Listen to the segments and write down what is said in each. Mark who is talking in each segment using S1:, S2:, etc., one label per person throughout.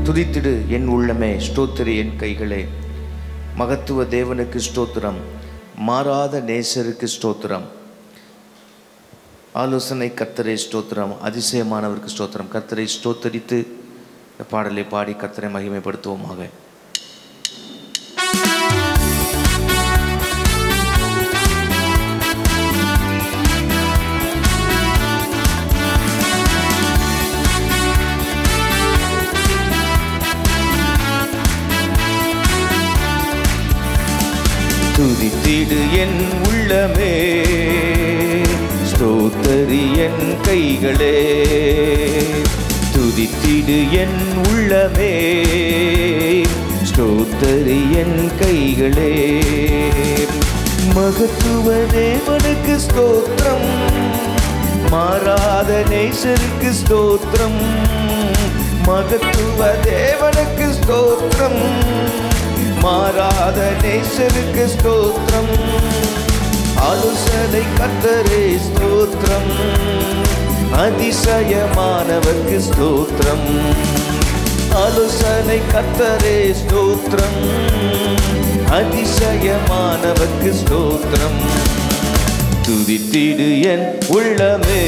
S1: துதித்திடு என் உள்ளமே ஸ்தோத்திரி என் கைகளே மகத்துவ தேவனுக்கு ஸ்தோத்திரம் மாறாத நேசருக்கு ஸ்தோத்திரம் ஆலோசனை கர்த்தரை ஸ்தோத்திரம் அதிசயமானவருக்கு ஸ்தோத்திரம் கர்த்தரை ஸ்தோத்தரித்து இந்த பாடலை பாடி கர்த்தரை மகிமைப்படுத்துவோமாக துதித்திடு என் உள்ளமே ஸ்தோத்தரி என் கைகளே துதித்திடு என் உள்ளமே ஸ்தோத்தரி என் கைகளே மகத்துவ தேவனுக்கு ஸ்தோத்திரம் மாறாத நேசருக்கு ஸ்தோத்திரம் மகத்துவ தேவனுக்கு ஸ்தோத்திரம் மாறாத நேசருக்கு ஸ்தோத்திரம் ஆலோசனை கர்த்தரே ஸ்தோத்திரம் அதிசயமானவர்க்கு ஸ்தோத்திரம் ஆலோசனை கர்த்தரே ஸ்தோத்திரம் அதிசயமானவர்க்கு ஸ்தோத்திரம் துதித்திடு என் உள்ளமே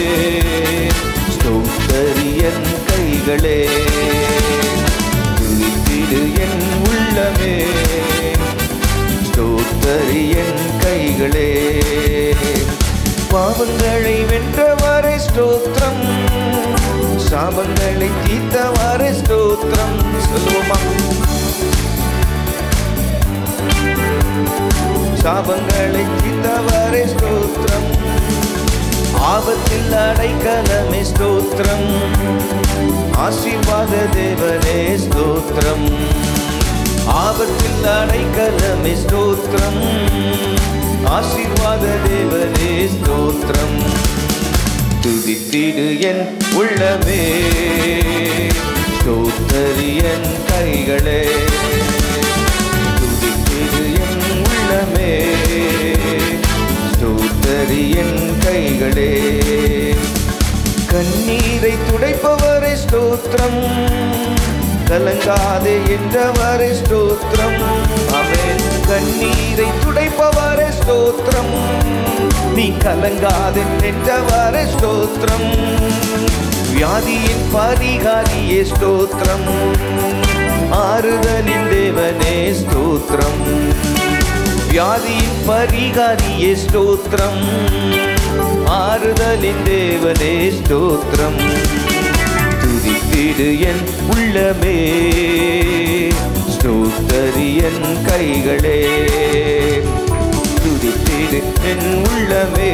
S1: ஸ்தோத்தரி என் கைகளே துதித்திடு என் உள்ளமே ஸ்தோத்தரி என் கைகளே பாவங்களை வென்றவரை ஸ்தோத்திரம் சாபங்களை தீர்த்தவரை ஸ்தோத்திரம் சொல்லுவோமா சாபங்களை தீர்த்தவரை ஸ்தோத்திரம் ஆபத்தில் அடைக்கலமே ஸ்தோத்திரம் ஆசீர்வாத தேவனே ஸ்தோத்திரம் ஆபத்தில் அடைக்கலமே ஸ்தோத்திரம் ஆசீர்வாத தேவனே ஸ்தோத்திரம் துதித்திடு என் உள்ளமே ஸ்தோத்தரி என் கைகளே துதித்திடு என் உள்ளமே ஸ்தோத்தரி என் கைகளே கண்ணீரை துடைப்பவரை ஸ்தோத்திரம் கலங்காதே என்றவரை ஸ்தோத்திரம் அவன் கண்ணீரை துடைப்பவரை ஸ்தோத்திரம் நீ கலங்காதே என்றவரை ஸ்தோத்திரம் வியாதியின் பரிகாரியே ஸ்தோத்திரம் ஆறுதலின் தேவனே ஸ்தோத்திரம் வியாதியின் பரிகாரியே ஸ்தோத்திரம் ஆறுதலின் தேவனே ஸ்தோத்திரம் துதித்திடு என் உள்ளமே ஸ்தோத்தரி என் கைகளே துதித்திடு என் உள்ளமே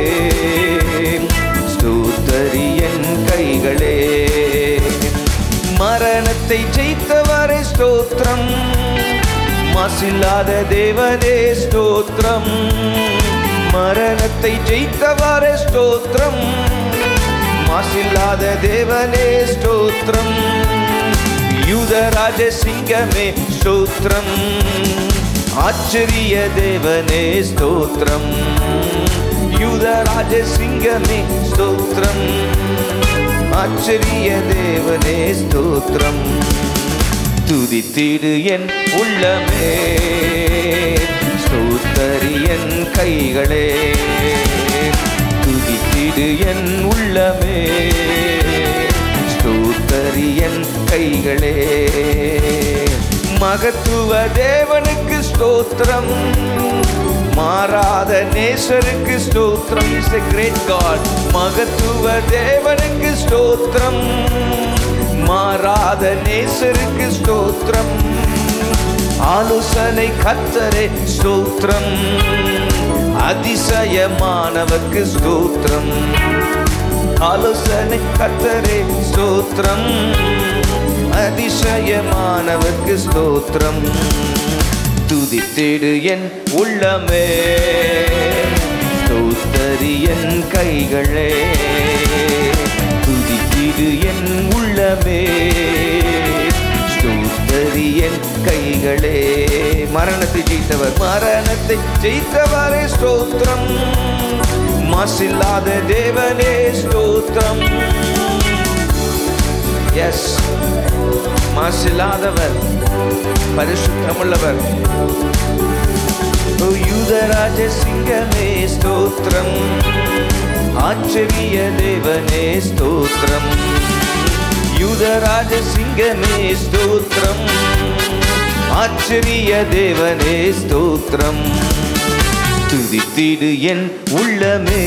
S1: ஸ்தோத்தரி என் கைகளே மரணத்தை ஜெயித்தவரை ஸ்தோத்திரம் மாசில்லாத தேவனே ஸ்தோத்திரம் மரணத்தை ஜெயித்தவரை ஸ்தோத்திரம் மாசில்லாத தேவனே ஸ்தோத்திரம் யூதராஜ சிங்கமே ஸ்தோத்திரம் ஆச்சரிய தேவனே ஸ்தோத்திரம் யூதராஜ சிங்கமே ஸ்தோத்திரம் ஆச்சரிய தேவனே ஸ்தோத்திரம் துதித்திடு என் உள்ளமே ஸ்தோத்தரி என் கைகளே துதித்திடு என் உள்ளமே ஸ்தோத்தரி என் கைகளே மகத்துவ தேவனுக்கு ஸ்தோத்திரம் மாறாத நேசருக்கு ஸ்தோத்திரம் இஸ் a great God மகத்துவ தேவனுக்கு ஸ்தோத்திரம் மாறாத நேசருக்கு ஸ்தோத்திரம் ஆலோசனை கத்தரே ஸ்தோத்திரம் அதிசயமானவர்க்கு ஸ்தோத்திரம் ஆலோசனை கத்தரே ஸ்தோத்திரம் அதிசயமானவர்க்கு ஸ்தோத்திரம் துதித்திடு என் உள்ளமே ஸ்தோத்தரி என் கைகளே துதித்திடு என் உள்ளமே ஸ்தோத்தரி என் கைகளே மரணத்தை ஜெயித்தவர் மரணத்தை ஜெயித்தவரே ஸ்தோத்திரம் மாசில்லாத தேவனே ஸ்தோத்திரம் எஸ் மாசில்லாதவர் பரிசுத்தமுள்ளவர் ஓ யூதராஜ சிங்கமே ஸ்தோத்திரம் ஆச்சரிய தேவனே ஸ்தோத்திரம் யூதராஜ சிங்கமே ஸ்தோத்திரம் ஆச்சரிய தேவனே ஸ்தோத்திரம் துதித்திடு என் உள்ளமே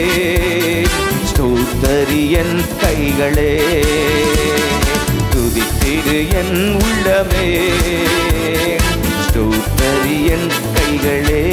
S1: ஸ்தோத்தரி என் கைகளே துதித்திடு என் உள்ளமே ஸ்தோத்தரி என் கைகளே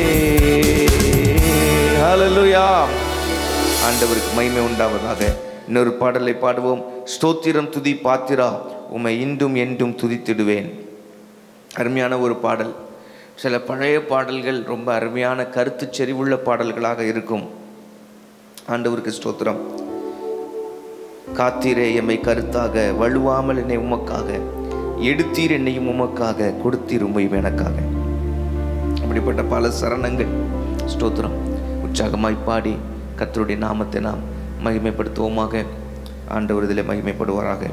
S1: ஹalleluya ஆண்டவருக்கு மகிமை உண்டாவதாக இன்னொரு பாடலை பாடுவோம் ஸ்தோத்திரம் துதி பாத்திரா உம்மை இன்றும் என்றும் துதித்திடுவேன் அருமையான ஒரு பாடல் சில பழைய பாடல்கள் ரொம்ப அருமையான கருத்து செறிவுள்ள பாடல்களாக இருக்கும் ஆண்டவருக்கு ஸ்தோத்திரம் காத்தீரே எம்மை கருத்தாக வலுவாமல் என்னை உமக்காக எடுத்தீர் என்னையும் உமக்காக கொடுத்தீர் உம்மையும் எனக்காக அப்படிப்பட்ட பல சரணங்கள் ஸ்தோத்திரம் உற்சாகமாய் பாடி கர்த்தருடைய நாமத்தை நாம் மகிமைப்படுத்துவோமாக ஆண்டவர் இதில் மகிமைப்படுவாராக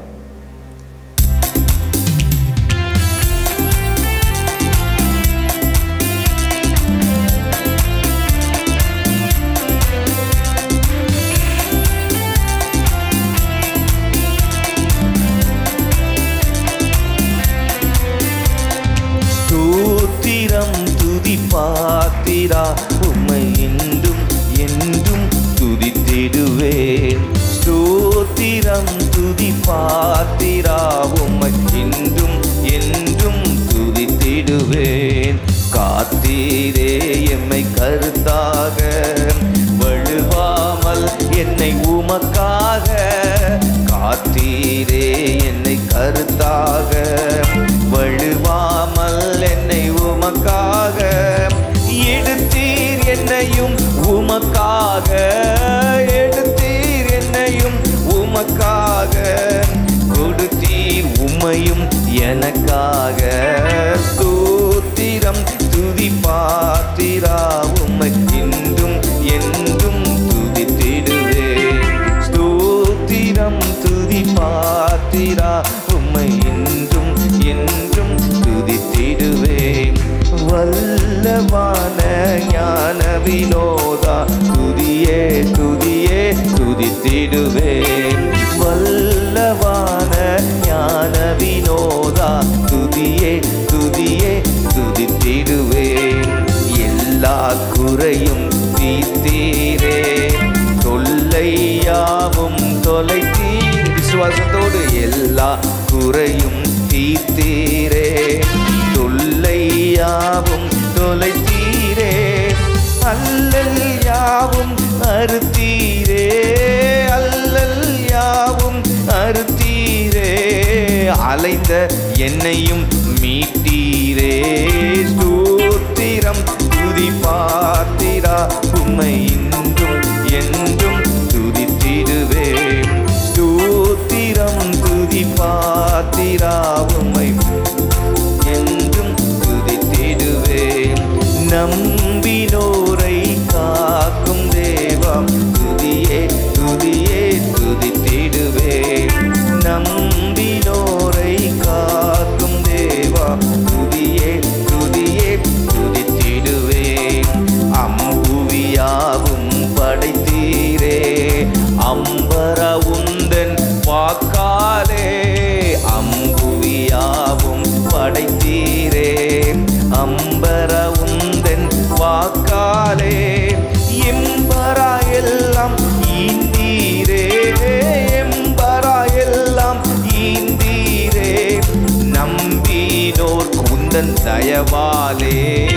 S1: ஸ்தோத்திரம் துதி பாத்திரா உம்மை என்றும் என்றும் துதித்திடுவேன் ஸ்தோத்திரம் துதி பாத்திரா உம்மை என்றும் என்றும் துதித்திடுவேன் காத்தீரே எம்மை கருத்தாக வழுவாமல் என்னை உமக்காக காத்தீரே என்னை கருத்தாக வழுவாமல் என்னை உமக்காக எடுத்தீர் என்னையும் உமக்காக எடுத்தீர் என்னையும் உமக்காக கொடுத்தீர் உம்மையும் எனக்காக ஸ்தோத்திரம் துதி பாத்திரா உம்மை இன்றும் என்றும் துதித்திடுவேன் ஸ்தோத்திரம் துதி பாத்திரா உம்மை இன்றும் என்றும் துதித்திடுவேன் வல்லவான ஞான வினோதா துதியே துதியே துதித்திடுவேன் வல்லவான ஞான வினோதா துதியே துதியே துதித்திடுவேன் எல்லா குறையும் தீர்த்தீரே தொல்லையாவும் தொலைத்தீர் விசுவாசத்தோடு எல்லா குறையும் தீர்த்தீரே தொல்லையாவும் தொலைத்தீரே அல்லல் யாவும் அறுத்தீரே அல்லல் யாவும் அறுத்தீரே அலைந்த என்னையும் மீட்டீரே ஸ்தோத்திரம் துதி பாத்திரா உம்மை இன்றும் என்றும் துதித்திடுவேன் ஸ்தோத்திரம் துதி பாத்திரா உம்மை என்றும் துதித்திடுவேன் நம்பினோரை காக்கும் தேவம் துதியே துதியே துதித்திடுவேன் நம்பினோரை காக்கும் தேவா துதியே துதியே துதித்திடுவேன் அம்புவியாவும் படைத்தீரே அம்பர உந்தன் வாக்காலே அம்புவியாவும் படைத்தீரே அம்பர உந்தன் வாக்காலே எம்பரா எல்லாம் ஈந்தீரே எம்பரா எல்லாம் ஈந்தீரே நம்பினோர் குந்தன் தயவாலே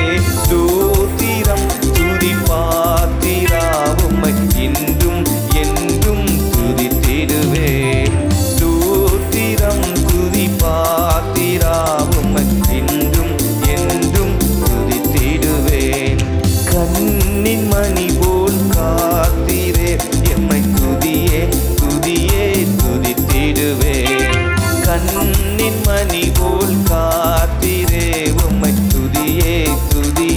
S1: ஸ்தோத்திரம் துதி பாத்திரா உம்மை இன்றும் என்றும் துதித்திடுவேன் ஸ்தோத்திரம் துதி பாத்திரா உம்மை இன்றும் என்றும் துதித்திடுவேன் கண்ணின் மணி போல் காத்தீரே எம்மை துதியே துதியே துதித்திடுவேன் கண்ணின் மணி போல் காத்தீரே உம்மை துதியே துதியே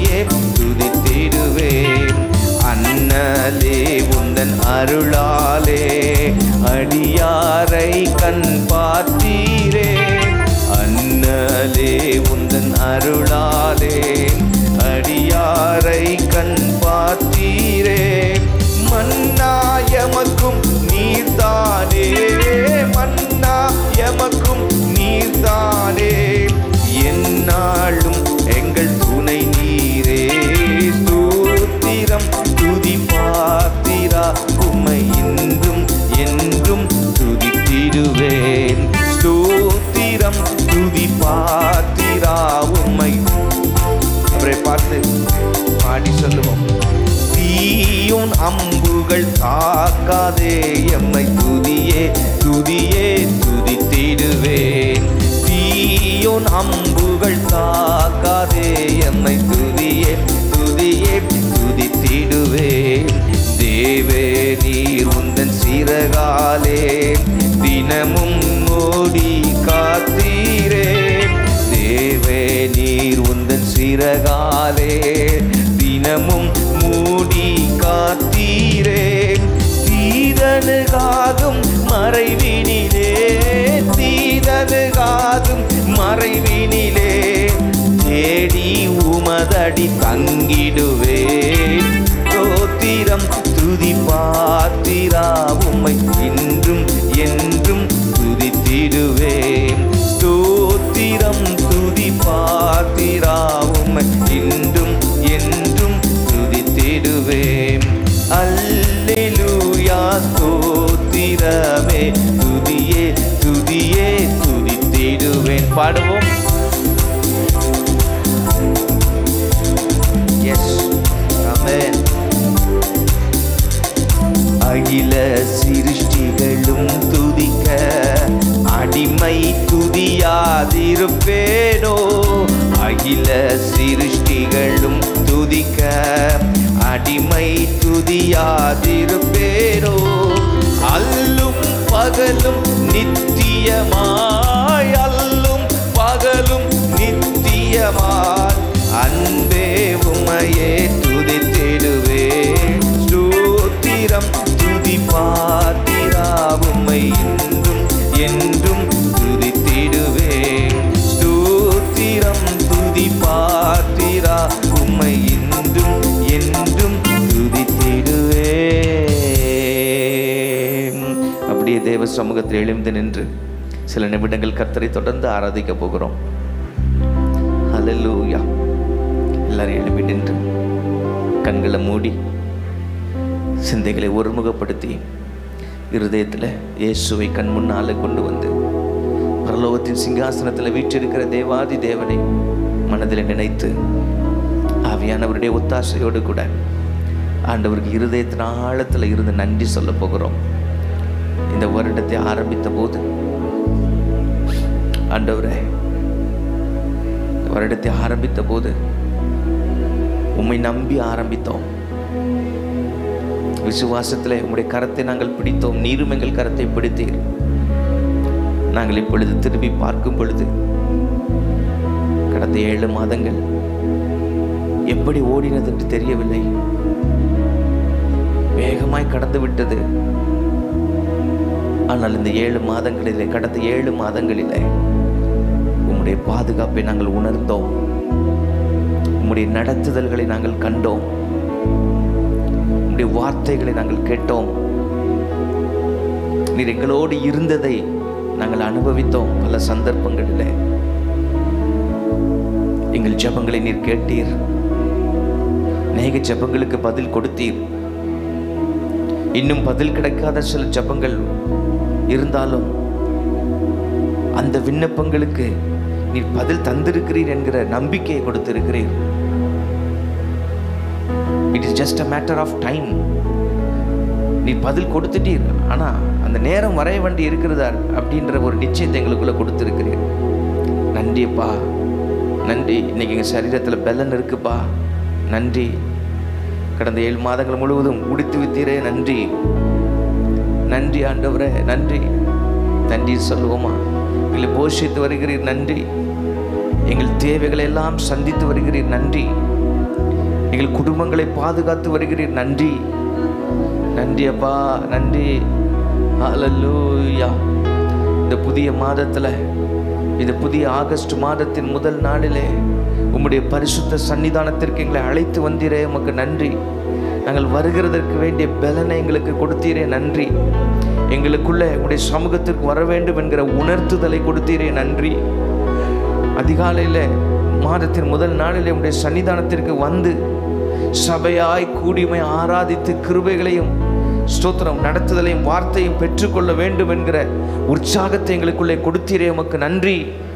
S1: துதி பாத்திரா உம்மை அவரை பார்த்து பாடி சொல்லுவோம் தீயோன் அம்புகள் தாக்காதே எம்மை துதியே துதியே துதித்திடுவேன் தீயோன் அம்புகள் தாக்காதே எம்மை துதியே துதியே துதித்திடுவேன் தேவே நீர் உந்தன் சிறகாலே தினமும் ஓடி காத்தீரே தேவே நீர் உந்தன் சிறகாலே தினமும் மூடி காத்தீரே தீதனுகாகும் மறைவினிலே தீதனுகாகும் மறைவினிலே தேடி உமதடி தங்கிடுவேன் தோத்திரம் துதி பாத்திரா உம்மை இன்றும் என்றும் துதித்திடுவேன் ஸ்தோத்திரம் துதி பாத்திரா உம்மை இன்றும் என்றும் துதித்திடுவேன் அல்லேலூயா ஸ்தோத்திரமே துதியே துதியே துதித்திடுவேன் பாடுவோம் எஸ் ஆமென் அகில சிருஷ்டிகளும் துதிக்க அடிமை துதியாதிருப்பேனோ அகில சிருஷ்டிகளும் துதிக்க அடிமை துதியாதிருப்பேனோ அல்லும் பகலும் நித்தியமாய் அல்லும் பகலும் நித்தியமாய் அன்பே உமையே துதித்திடுவேன் ஸ்தோத்திரம் துதி பாத்திரா உம்மை இன்றும் என்றும் துதித்திடுவேன் ஸ்தோத்திரம் துதி பாத்திரா உம்மை இன்றும் என்றும் துதித்திடுவேன் அப்படியே தேவ சமூகத்தில் எழுந்து நின்று சில நிமிடங்கள் கர்த்தரை தொடர்ந்து ஆராதிக்க போகிறோம் ஹalleluya எல்லாரும் எழுப்பி நின்று கண்களை மூடி சிந்தைகளை ஒருமுகப்படுத்தி இருதயத்தில் இயேசுவை கண் முன்னால கொண்டு வந்து பரலோகத்தின் சிங்காசனத்தில் வீற்றிருக்கிற தேவாதி தேவனை மனதில் நினைத்து ஆவியானவருடைய ஒத்தாசையோடு கூட ஆண்டவருக்கு இருதயத்தின் ஆழத்தில் இருந்து நன்றி சொல்ல போகிறோம் இந்த வருடத்தை ஆரம்பித்த போது ஆண்டவரே இந்த வருடத்தை ஆரம்பித்த போது உம்மை நம்பி ஆரம்பித்தோம் விசுவாசத்தில் உம்முடைய கரத்தை நாங்கள் பிடித்தோம் நீரும் எங்கள் கரத்தை பிடித்தீர் நாங்கள் இப்பொழுது திரும்பி பார்க்கும் பொழுது கடந்த ஏழு மாதங்கள் எப்படி ஓடினது என்று தெரியவில்லை வேகமாய் கடந்து விட்டது ஆனால் இந்த ஏழு மாதங்களிலே கடந்த ஏழு மாதங்களிலே உம்முடைய பாதுகாப்பை நாங்கள் உணர்ந்தோம் உம்முடைய நடத்துதல்களை நாங்கள் கண்டோம் உம்முடைய வார்த்தைகளை நாங்கள் கேட்டோம் நீர் எங்களோடு இருந்ததை நாங்கள் அனுபவித்தோம் பல சந்தர்ப்பங்களிலே எங்கள் ஜெபங்களை நீர் கேட்டீர் அநேக ஜெபங்களுக்கு பதில் கொடுத்தீர் இன்னும் பதில் கிடைக்காத சில ஜெபங்கள் இருந்தாலும் அந்த விண்ணப்பங்களுக்கு நீர் பதில் தந்திருக்கிறீர் என்கிற நம்பிக்கையை கொடுத்திருக்கிறீர் it is just a matter of time நீ பதில் கொடுத்துட்டீர் ஆனா அந்த நேரம் வரைய வேண்டி இருக்கிறதா அப்படின்ற ஒரு நிச்சயத்தை எங்களுக்குள்ள கொடுத்திருக்கிறீர் நன்றிப்பா நன்றி இன்னைக்கு எங்கள் சரீரத்தில் பலன் இருக்குப்பா நன்றி கடந்த ஏழு மாதங்கள் முழுவதும் உடித்து வித்தீரே நன்றி நன்றி ஆண்டவரே நன்றி நன்றி சொல்லுவோமா எங்களை போஷித்து வருகிறீர் நன்றி எங்கள் தேவைகளை எல்லாம் சந்தித்து வருகிறீர் நன்றி எங்கள் குடும்பங்களை பாதுகாத்து வருகிறீர் நன்றி நன்றி அப்பா நன்றி ஹalleluya இந்த புதிய மாதத்தில் இந்த புதிய ஆகஸ்ட் மாதத்தின் முதல் நாளிலே உம்முடைய பரிசுத்த சன்னிதானத்திற்கு எங்களை அழைத்து வந்தீரே உமக்கு நன்றி நாங்கள் வருகிறதற்கு வேண்டிய பலனை எங்களுக்கு கொடுத்தீரே நன்றி எங்களுக்குள்ளே உங்களுடைய சமூகத்திற்கு வர வேண்டும் என்கிற உணர்த்துதலை கொடுத்தீரே நன்றி அதிகாலையில் மாதத்தின் முதல் நாளிலே உடைய சன்னிதானத்திற்கு வந்து சபையாய் கூடிமை ஆராதித்து கிருபைகளையும் ஸ்தோத்திரம் நடத்துதலையும் வார்த்தையும் பெற்றுக்கொள்ள வேண்டும் என்கிற உற்சாகத்தை எங்களுக்குள்ளே கொடுத்தீரே உமக்கு நன்றி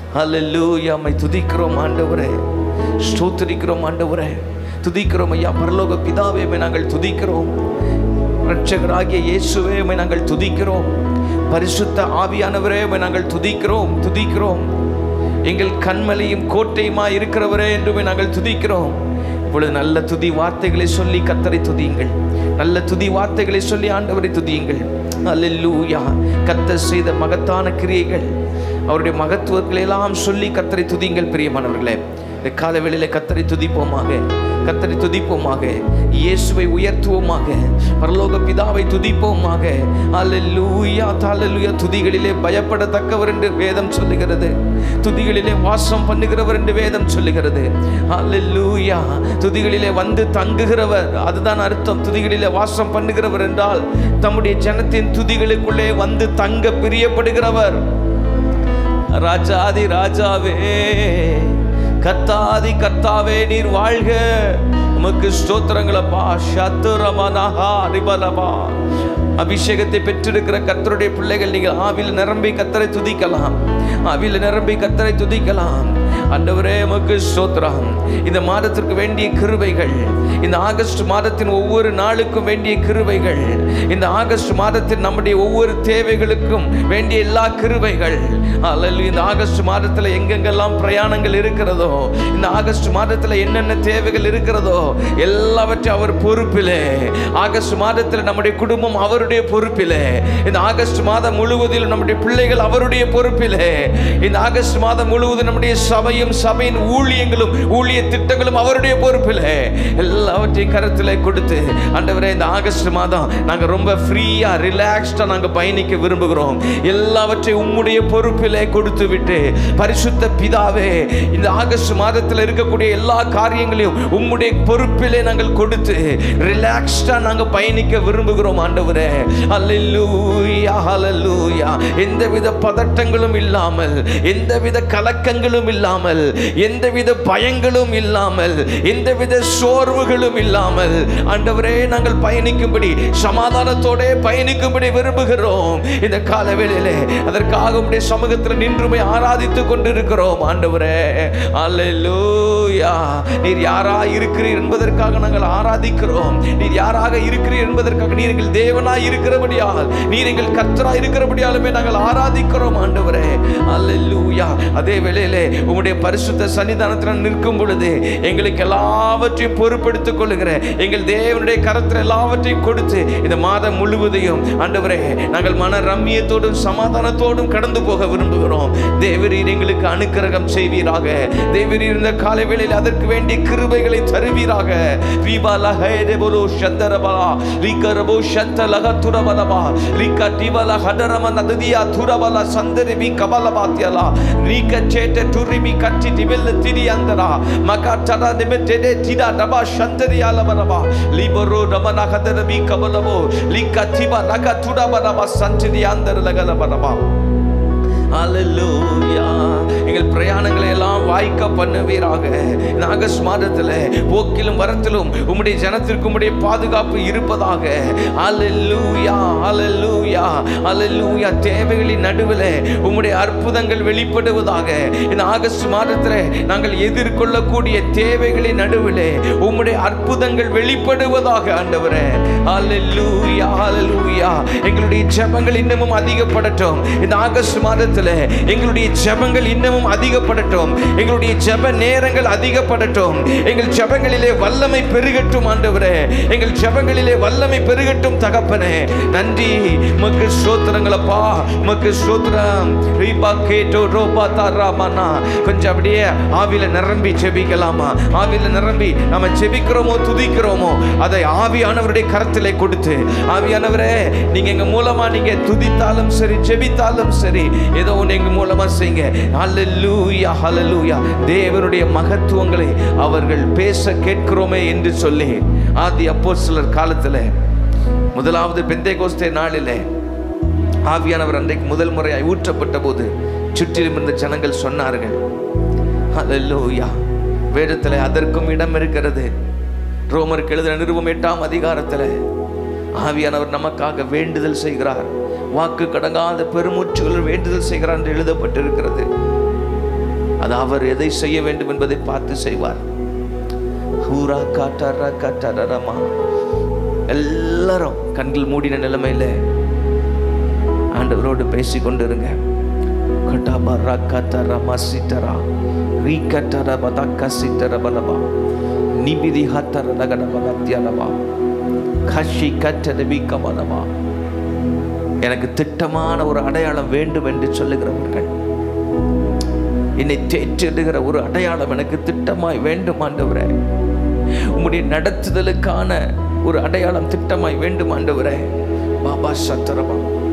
S1: ஹalleluya மை துதிக்கிறோம் ஆண்டவரே ஸ்தோத்திரிக்கிறோம் ஆண்டவரே துதிக்கிறோம் ஐயா பரலோக பிதாவே உம்மை நாங்கள் துதிக்கிறோம் இரட்சகராகிய இயேசுவே உம்மை நாங்கள் துதிக்கிறோம் பரிசுத்த ஆவியானவரே உம்மை நாங்கள் துதிக்கிறோம் துதிக்கிறோம் எங்கள் கண்மலையும் கோட்டையுமாய் இருக்கிறவரே என்று உம்மை நாங்கள் துதிக்கிறோம் இப்பொழுது நல்ல துதி வார்த்தைகளை சொல்லி கத்தரை துதியுங்கள் நல்ல துதி வார்த்தைகளை சொல்லி ஆண்டவரை துதியுங்கள் அல்லேலூயா கத்தர் செய்த மகத்தான கிரியைகள் அவருடைய மகத்துவங்களை எல்லாம் சொல்லி கத்தரை துதியுங்கள் பிரியமானவர்களே இந்த காலவேளையில கத்தரை துதிப்போமாக கத்தரை துதிப்போமாக இயேசுவை உயர்த்துவோமாக பரலோக பிதாவை துதிப்போமாக அல்லேலூயா தாலலூயா துதிகளிலே பயப்படத்தக்கவர் என்று வேதம் சொல்லுகிறது துதிகளிலே வாசம் பண்ணுகிறவர் என்று வேதம் சொல்லுகிறது அல்லேலூயா துதிகளிலே வந்து தங்குகிறவர் அதுதான் அர்த்தம் துதிகளிலே வாசம் பண்ணுகிறவர் என்றால் தம்முடைய ஜனத்தின் துதிகளுக்குள்ளே வந்து தங்க பிரியப்படுகிறவர் ராஜாதி ராஜாவே கத்தாதி கத்தாவே நீர் வாழ்க உமக்கு ஸ்தோத்திரங்களப்பா சத்துரமனஹா ரிபலபா அபிஷேகத்தை பெற்றிருக்கிற கர்த்தருடைய பிள்ளைகள் நீங்கள் ஆவியில் நிரம்பி கத்தரை துதிக்கலாம் ஆவியில் நிரம்பி கத்தரை துதிக்கலாம் ஆண்டவரே உமக்கு ஸ்தோத்திரம் இந்த மாதத்திற்கு வேண்டிய கிருபைகள் இந்த ஆகஸ்ட் மாதத்தின் ஒவ்வொரு நாளுக்கும் வேண்டிய கிருபைகள் இந்த ஆகஸ்ட் மாதத்தின் நம்முடைய ஒவ்வொரு தேவைகளுக்கும் வேண்டிய எல்லா கிருபைகள் அல்ல இந்த ஆகஸ்ட் மாதத்தில் எங்கெங்கெல்லாம் பிரயாணங்கள் இருக்கிறதோ இந்த ஆகஸ்ட் மாதத்தில் என்னென்ன தேவைகள் இருக்கிறதோ எல்லாவற்றையும் அவர் பொறுப்பிலே ஆகஸ்ட் மாதத்தில் நம்முடைய குடும்பம் அவருடைய பொறுப்பிலே இந்த ஆகஸ்ட் மாதம் முழுவதிலும் நம்முடைய பிள்ளைகள் அவருடைய பொறுப்பிலே இந்த ஆகஸ்ட் மாதம் முழுவதும் நம்முடைய சபையும் சபையின் ஊழியங்களும் ஊழிய திட்டங்களும் அவருடைய பொறுப்பிலே எல்லாவற்றையும் கருத்தில் கொடுத்து ஆண்டவரே இந்த ஆகஸ்ட் மாதம் நாங்கள் ரொம்ப ஃப்ரீயா ரிலாக்ஸ்டா நாங்கள் பயணிக்க விரும்புகிறோம் எல்லாவற்றையும் உம்முடைய பொறுப்பிலே கொடுத்து விட்டு பரிசுத்த பிதாவே இந்த ஆகஸ்ட் மாதத்தில் இருக்கக்கூடிய எல்லா காரியங்களையும் உம்முடைய பொறுப்பிலே நாங்கள் கொடுத்து ரிலாக்ஸ்டா நாங்கள் பயணிக்க விரும்புகிறோம் ஆண்டவரே அல்லேலூயா ஹalleluya எந்தவித பதட்டங்களும் இல்லாமல் எந்தவித கலக்கங்களும் இல்லாமல் எந்தவித பயங்களும் இல்லாமல் எந்தவித சோர்வுகளும் இல்லாமல் ஆண்டவரே நாங்கள் பயணிக்கும்படி சமாதானத்தோட பயணிக்கும்படி விரும்புகிறோம் இந்த காலவேளையிலே அதற்காக உம்முடைய சமூகத்தில் நின்றுமை ஆராதித்துக் கொண்டிருக்கிறோம் ஆண்டவரே அல்லேலூயா நீர் யாரா இருக்கிறீர் என்பதற்காக நாங்கள் ஆராதிக்கிறோம் நீர் யாராக இருக்கிறீர் என்பதற்காக நீர் எங்கள் தேவனாய் இருக்கிறபடியால் நீர் எங்கள் கர்த்தரா இருக்கிறபடியாலுமே நாங்கள் ஆராதிக்கிறோம் ஆண்டவரே அல்லேலூயா அதே வேளையிலே உம்முடைய பரிசுத்த சன்னிதானத்தில் நிற்கும் பொழுது எங்களுக்கு எல்லாவற்றையும் பொறுப்பெடுத்துக் கொள்ளுகிற எங்கள் தேவனுடைய கரத்தில் எல்லாவற்றையும் கொடுத்து இந்த மாதம் முழுவதையும் ஆண்டவரே நாங்கள் மன ரம்மியத்தோடும் சமாதானத்தோடும் கடந்து போக விரும்புகிறோம் தேவரீர் எங்களுக்கு அனுக்கிரகம் செய்வீராக தேவரீர் இந்த காலை வேளையில் அதற்கு வேண்டிய கிருபைகளை தருவீராக விபால ஹேதெபுரு சந்தரபலா லிகரபு சந்த லகத்துரபலபா லிக டிவல ஹடரம நதியா துரபல சந்தரி வி கபல பாத்தியலா ரிக சேட்ட துரிமி கட்டி டிவெல்ல திரி அந்தரா மகா தட நிமித்தெடே திடா டபா சந்தரி அலபரபா லிபரு ரமன ஹதர வி கபலபோ லிக திபா லக துரபலபா சந்தரி அந்தர லகலபரபா அல்லேலூயா எங்கள் பிரயாணங்களை எல்லாம் வாய்க்க பண்ணுவீராக இந்த ஆகஸ்ட் மாதத்தில் போக்கிலும் வரத்திலும் உம்முடைய ஜனத்திற்கு உம்முடைய பாதுகாப்பு இருப்பதாக அல்லேலூயா அல்லேலூயா அல்லேலூயா தேவைகளின் நடுவில் உம்முடைய அற்புதங்கள் வெளிப்படுவதாக இந்த ஆகஸ்ட் மாதத்தில் நாங்கள் எதிர்கொள்ளக்கூடிய தேவைகளின் நடுவில் உம்முடைய அற்புதங்கள் வெளிப்படுவதாக ஆண்டவரே அல்லேலூயா அல்லேலூயா எங்களுடைய ஜெபங்கள் இன்னமும் அதிகப்படட்டும் இந்த ஆகஸ்ட் மாதத்தில் எங்களுடைய ஜெபங்கள் இன்னமும் அதிகப்படட்டும் எங்களுடைய ஜெப நேரங்கள் அதிகப்படட்டும் எங்கள் ஜெபங்களிலே வல்லமை பெருகட்டும் ஆண்டவரே எங்கள் ஜெபங்களிலே வல்லமை பெருகட்டும் தகப்பனே நன்றி உமக்கு ஸ்தோத்திரங்களப்பா உமக்கு ஸ்தோத்திரம் ரீபா கேட்டோ ரோபா தாராமானா கொஞ்சம் அப்படியே ஆவியில நிரம்பி ஜெபிக்கலாமா ஆவியில நிரம்பி நம்ம ஜெபிக்கிறோமோ துதிக்கிறோமோ அதை ஆவியானவருடைய கரத்திலே கொடுத்து ஆவியானவரே நீங்க எங்க மூலமா நீங்க துதித்தாலும் சரி ஜெபித்தாலும் சரி ஏதோ ஒன்று எங்க மூலமா செய்யுங்க ஹalleluya ஹalleluya தேவனுடைய மகத்துவங்களை அவர்கள் பேச கேட்கிறோமே என்று சொல்லி ஆதி அப்போஸ்தலர் காலத்துல முதலாவது பெந்தேகோஸ்தே நாளிலே ஆவியானவர் அன்றைக்கு முதல் முறையாய் ஊற்றப்பட்ட போது சுற்றிலும் இருந்த ஜனங்கள் சொன்னார்கள் ஹalleluya வேதத்தில் அதற்கும் இடம் இருக்கிறது ரோமருக்கு எழுதின நிருபம் எட்டாம் அதிகாரத்தில் ஆவியானவர் நமக்காக வேண்டுதல் செய்கிறார் வாக்கு கடங்காத பெருமூச்சுகள் வேண்டுதல் செய்கிறார் என்று எழுதப்பட்டிருக்கிறது அது அவர் எதை செய்ய வேண்டும் என்பதை பார்த்து செய்வார் ஹூரா காட்டாரா காட்டாரமா எல்லாரும் கண்கள் மூடின நிலைமையில ஆண்டவரோடு பேசி கொண்டிருங்க கட்டாபா ராக்காத்தரா மசித்தரா ரீக்கட்டர பதக்க சித்தர பலபா நிபிதி ஹத்தர நகர பகத்தியலபா கஷி கட்டர பீக்கமலபா எனக்கு திட்டமான ஒரு அடையாளம் வேண்டும் என்று சொல்லுகிறவர்கள் என்னை தேற்றிடுகிற ஒரு அடையாளம் எனக்கு திட்டமாய் வேண்டும் ஆண்டவரே உம்முடைய நடத்துதலுக்கான ஒரு அடையாளம் திட்டமாய் வேண்டும் ஆண்டவரே பாபா சத்தரபா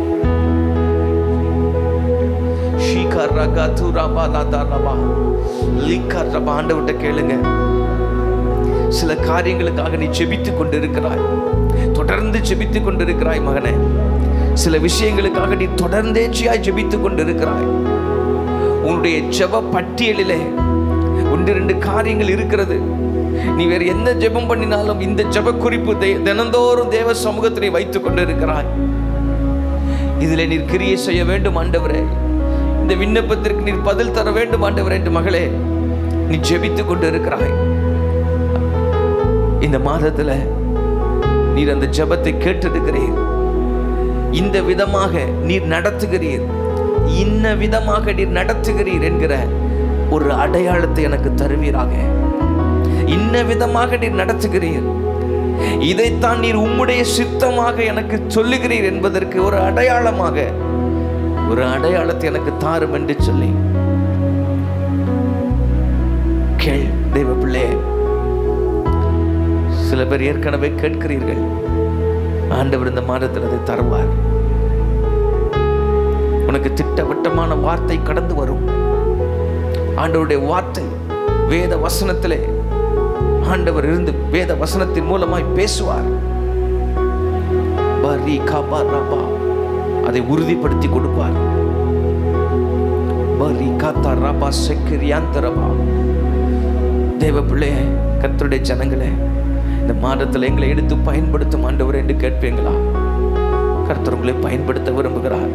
S1: ஆண்டவர்கிட்ட கேளுங்க சில காரியங்களுக்காக நீ செபித்துக் கொண்டிருக்கிறாய் தொடர்ந்து செபித்துக் கொண்டிருக்கிறாய் மகனே சில விஷயங்களுக்காக நீ தொடர்ந்தேச்சியாய் ஜெபித்துக் கொண்டிருக்கிறாய் உன்னுடைய ஜெப பட்டியலிலே ஒன்று ரெண்டு காரியங்கள் இருக்கிறது நீ வேற என்ன ஜெபம் பண்ணினாலும் இந்த ஜெப குறிப்பு தே- தினந்தோறும் தேவ சமூகத்திலே வைத்துக் கொண்டிருக்கிறாய் இதில் நீர் கிரியை செய்ய வேண்டும் ஆண்டவரே இந்த விண்ணப்பத்திற்கு நீர் பதில் தர வேண்டும் ஆண்டவரே என்று மகளே நீ ஜெபித்துக் கொண்டு இருக்கிறாய் இந்த மாதத்துல நீர் அந்த ஜெபத்தை கேட்டிருக்கிறீர் இந்த விதமாக நீர் நடத்துகிறீர் இன்ன விதமாக நீர் நடத்துகிறீர் என்கிற ஒரு அடையாளத்தை எனக்கு தருவீராக இன்ன விதமாக நீர் நடத்துகிறீர் இதைத்தான் நீர் உம்முடைய சித்தமாக எனக்கு சொல்லுகிறீர் என்பதற்கு ஒரு அடையாளமாக ஒரு அடையாளத்தை எனக்கு தாரும் என்று சொல்லி கேள் தெய்வ பிள்ளையே சில பேர் ஏற்கனவே கேட்கிறீர்கள் ஆண்டவர் இந்த மாதத்தில் அதை தருவார் உனக்கு திட்டவட்டமான வார்த்தை கடந்து வரும் ஆண்டவருடைய வார்த்தை வேத வசனத்திலே ஆண்டவர் இருந்து வேத வசனத்தின் மூலமாய் பேசுவார் பரி காபா ராபா அதை உறுதிப்படுத்தி கொடுப்பார் பரி காத்தா ராபா செக்கிரியாந்தரபா தேவ பிள்ளையே கர்த்தருடைய ஜனங்களே இந்த மாதத்தில் எங்களை எடுத்து பயன்படுத்தும் ஆண்டவர் என்று கேட்பீங்களா கர்த்தர் உங்களை பயன்படுத்த விரும்புகிறார்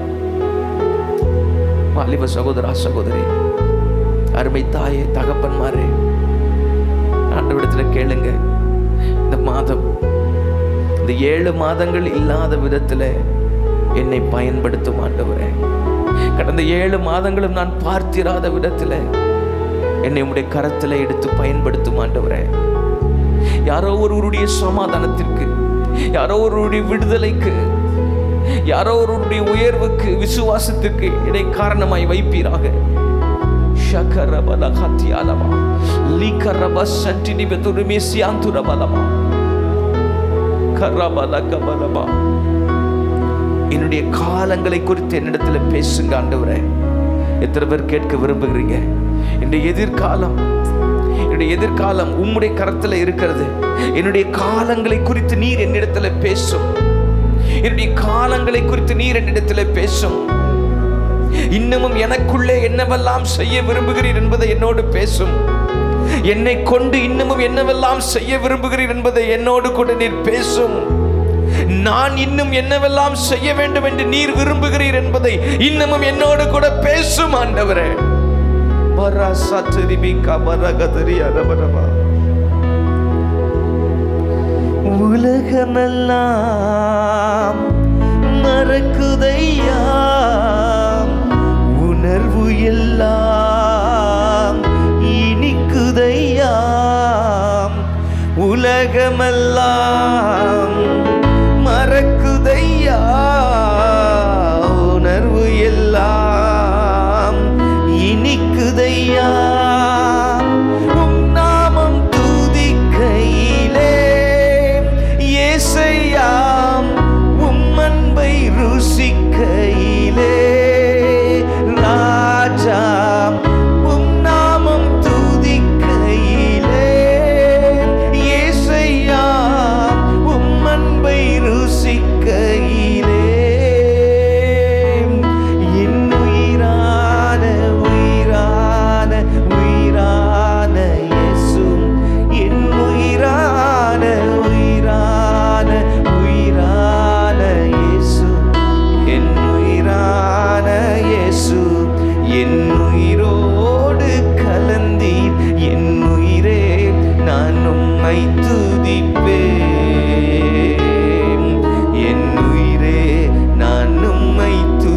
S1: வாலிப சகோதரா சகோதரி அருமை தாயே தகப்பன்மாரே ஆண்டவரிடத்துல கேளுங்க இந்த மாதம் இந்த ஏழு மாதங்கள் இல்லாத விதத்துல என்னை பயன்படுத்தும் ஆண்டவரே கடந்த ஏழு மாதங்களும் நான் பார்த்திராத விதத்துல என்னை உடைய கரத்துல எடுத்து பயன்படுத்தும் ஆண்டவரே யாரோ ஒருவருடைய சமாதானத்திற்கு யாரோ ஒருவருடைய விடுதலைக்கு யாரோ ஒருவருடைய உயர்வுக்கு விசுவாசத்திற்கு இடை காரணமாய் வைப்பீராக ஷகரபலகத்தியாலமா லீகரப சண்டினி பெதுருமி சியாந்துரபலமா கரபலகபலமா என்னுடைய காலங்களை குறித்து என்னிடத்துல பேசுங்க ஆண்டவரே எத்தனை பேர் கேட்க விரும்புகிறீங்க என்னுடைய எதிர்காலம் என்னுடைய எதிர்காலம் உம்முடைய கரத்துல இருக்கிறது என்னுடைய காலங்களை குறித்து நீர் என்னிடத்துல பேசும் என்னுடைய காலங்களை குறித்து நீர் என்னிடத்துல பேசும் இன்னமும் எனக்குள்ளே என்னவெல்லாம் செய்ய விரும்புகிறீர் என்பதை என்னோடு பேசும் என்னை கொண்டு இன்னமும் என்னவெல்லாம் செய்ய விரும்புகிறீர் என்பதை என்னோடு கூட நீர் பேசும் நான் இன்னும் என்னவெல்லாம் செய்ய வேண்டும் என்று நீர் விரும்புகிறீர் என்பதை இன்னமும் என்னோடு கூட பேசும் ஆண்டவரே பராசத்திரிபிகா பரகதரி அரபரபா. உலகமெல்லாம் மறக்குதையா உணர்வு எல்லாம் இனிக்குதையா உலகமெல்லாம் மறக்குதையா உணர்வு எல்லாம் இனிக்குதையா உம் நாமம் துதிக்கையிலே ஏசையாம் உம் அன்பை ருசிக்கையிலே ராஜாம் உம்மை துதிப்பேன் என் உயிரே நான் உம்மை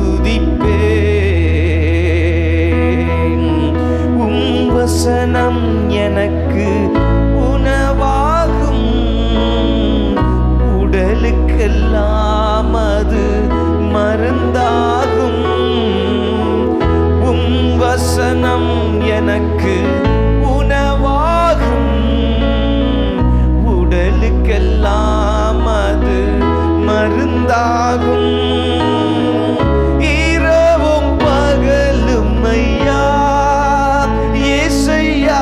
S1: துதிப்பேன் உம் வசனம் எனக்கு உணவாகும் உடலுக்கெல்லாம் அது மருந்தாகும் உம் வசனம் எனக்கு உணவாகும் உடலுக்கெல்லாம் அது மருந்தாகும் இரவும் பகலும் ஐயா இயேசையா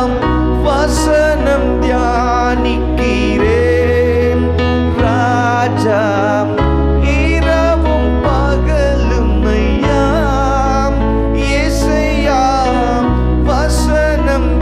S1: வசனம் தியானிக்கிறேன் ராஜா இரவும் பகலும் ஐயா இயேசையா வசனம்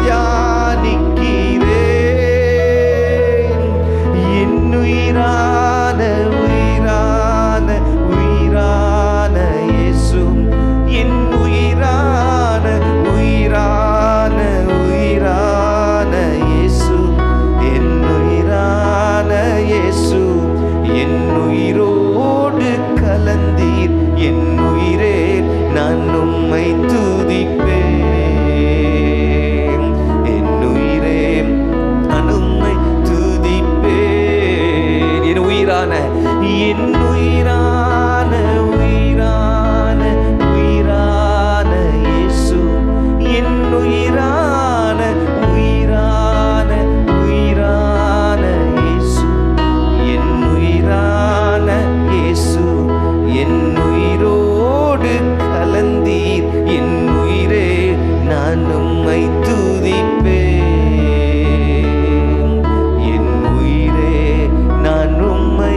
S1: தியானிக்கிறேன் என்னுயிரான உயிரான உயிரான இயேசு என் உயிரான உயிரான உயிரான இயேசு என் உயிரான இயேசு என் உயிரோடு கலந்தீர் என் உயிரே நான் உம்மை துதிப்பேன் என் உயிரே நான் உம்மை துதிப்பேன் என் உயிரான என் உயிரான உயிரான உயிரான இயேசு என் உயிரான உயிரான உயிரான இயேசு என் உயிரான இயேசு என் உயிரோடு கலந்தீர் என் உயிரே நான் உம்மை துதிப்பேன் என் உயிரே நான் உம்மை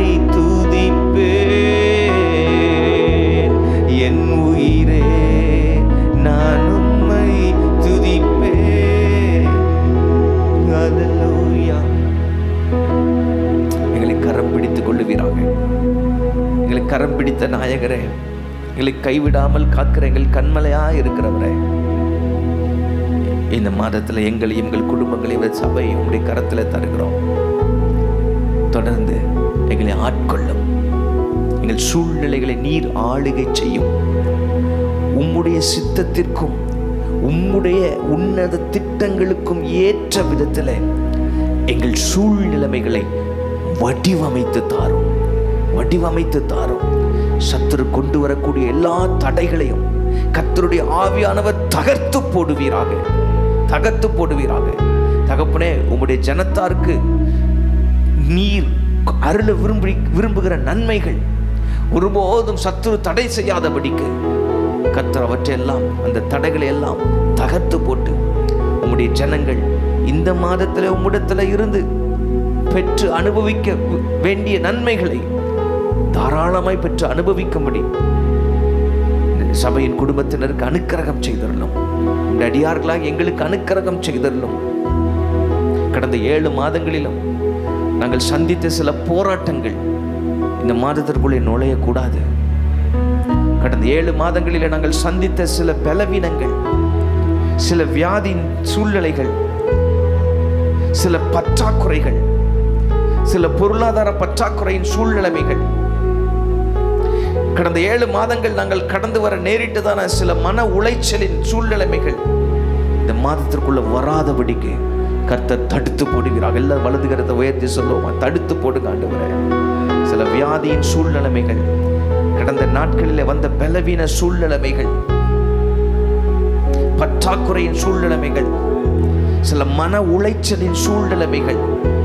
S1: துதிப்பேன் என் உயிரே நான் உம்மை துதிப்பேன் Hallelujah. எங்களை கரம் பிடித்துக் கொள்ளுவீராக எங்களை கரம் பிடித்த நாயகரே எங்களை கைவிடாமல் காக்கிற எங்கள் கண்மலையா இருக்கிறவரே இந்த மாதத்தில் எங்களையும் எங்கள் குடும்பங்களையும் சபையை உங்களுடைய கரத்தில் தருகிறோம் தொடர்ந்து எங்களை ஆட்கொள்ளும் எங்கள் சூழ்நிலைகளை நீர் ஆளுகை செய்யும் உம்முடைய சித்தத்திற்கும் உம்முடைய உன்னத திட்டங்களுக்கும் ஏற்ற விதத்தில் எங்கள் சூழ்நிலைமைகளை வடிவமைத்து தாரும் வடிவமைத்து தாரும் சத்துரு கொண்டு வரக்கூடிய எல்லா தடைகளையும் கர்த்தருடைய ஆவியானவர் தகர்த்து போடுவீராக தகர்த்து போடுவீராக தகப்பனே உம்முடைய ஜனத்தாருக்கு நீர் அருள விரும்பி விரும்புகிற நன்மைகள் ஒருபோதும் சத்துரு தடை செய்யாதபடிக்கு கர்த்தர் அவற்றையெல்லாம் அந்த தடைகளை எல்லாம் தகர்த்து போட்டு உம்முடைய ஜனங்கள் இந்த மாதத்தில் உம்மிடத்தில் இருந்து பெற்று அனுபவிக்க வேண்டிய நன்மைகளை தாராளமாய் பெற்று அனுபவிக்கும்படி இந்த சபையின் குடும்பத்தினருக்கு அனுக்கிரகம் செய்தரலும் இந்த அடியார்களாக எங்களுக்கு அனுக்கிரகம் செய்தரலும் கடந்த ஏழு மாதங்களிலும் நாங்கள் சந்தித்த சில போராட்டங்கள் இந்த மாதத்திற்குள்ளே நுழையக்கூடாது கடந்த ஏழு மாதங்களில் நாங்கள் சந்தித்த சில பலவீனங்கள் சில வியாதியின் சூழ்நிலைகள் சில பற்றாக்குறைகள் சில பொருளாதார பற்றாக்குறையின் சூழ்நிலைமைகள் கடந்த ஏழு மாதங்கள் நாங்கள் கடந்து வர நேரிட்டதான சில மன உளைச்சலின் சூழ்நிலைமைகள் இந்த மாதத்திற்குள்ள வராதபடிக்கு கர்த்தர் தடுத்து போடுகிறார் எல்லாம் வலது கருத்தை உயர்த்தி சொல்லுவோமா தடுத்து போடுங்க ஆண்டவரே சில வியாதியின் சூழ்நிலைமைகள் கடந்த நாட்களில் வந்த பலவீன சூழ்நிலைமைகள் பற்றாக்குறையின் சூழ்நிலைமைகள் சில மன உளைச்சலின் சூழ்நிலைமைகள்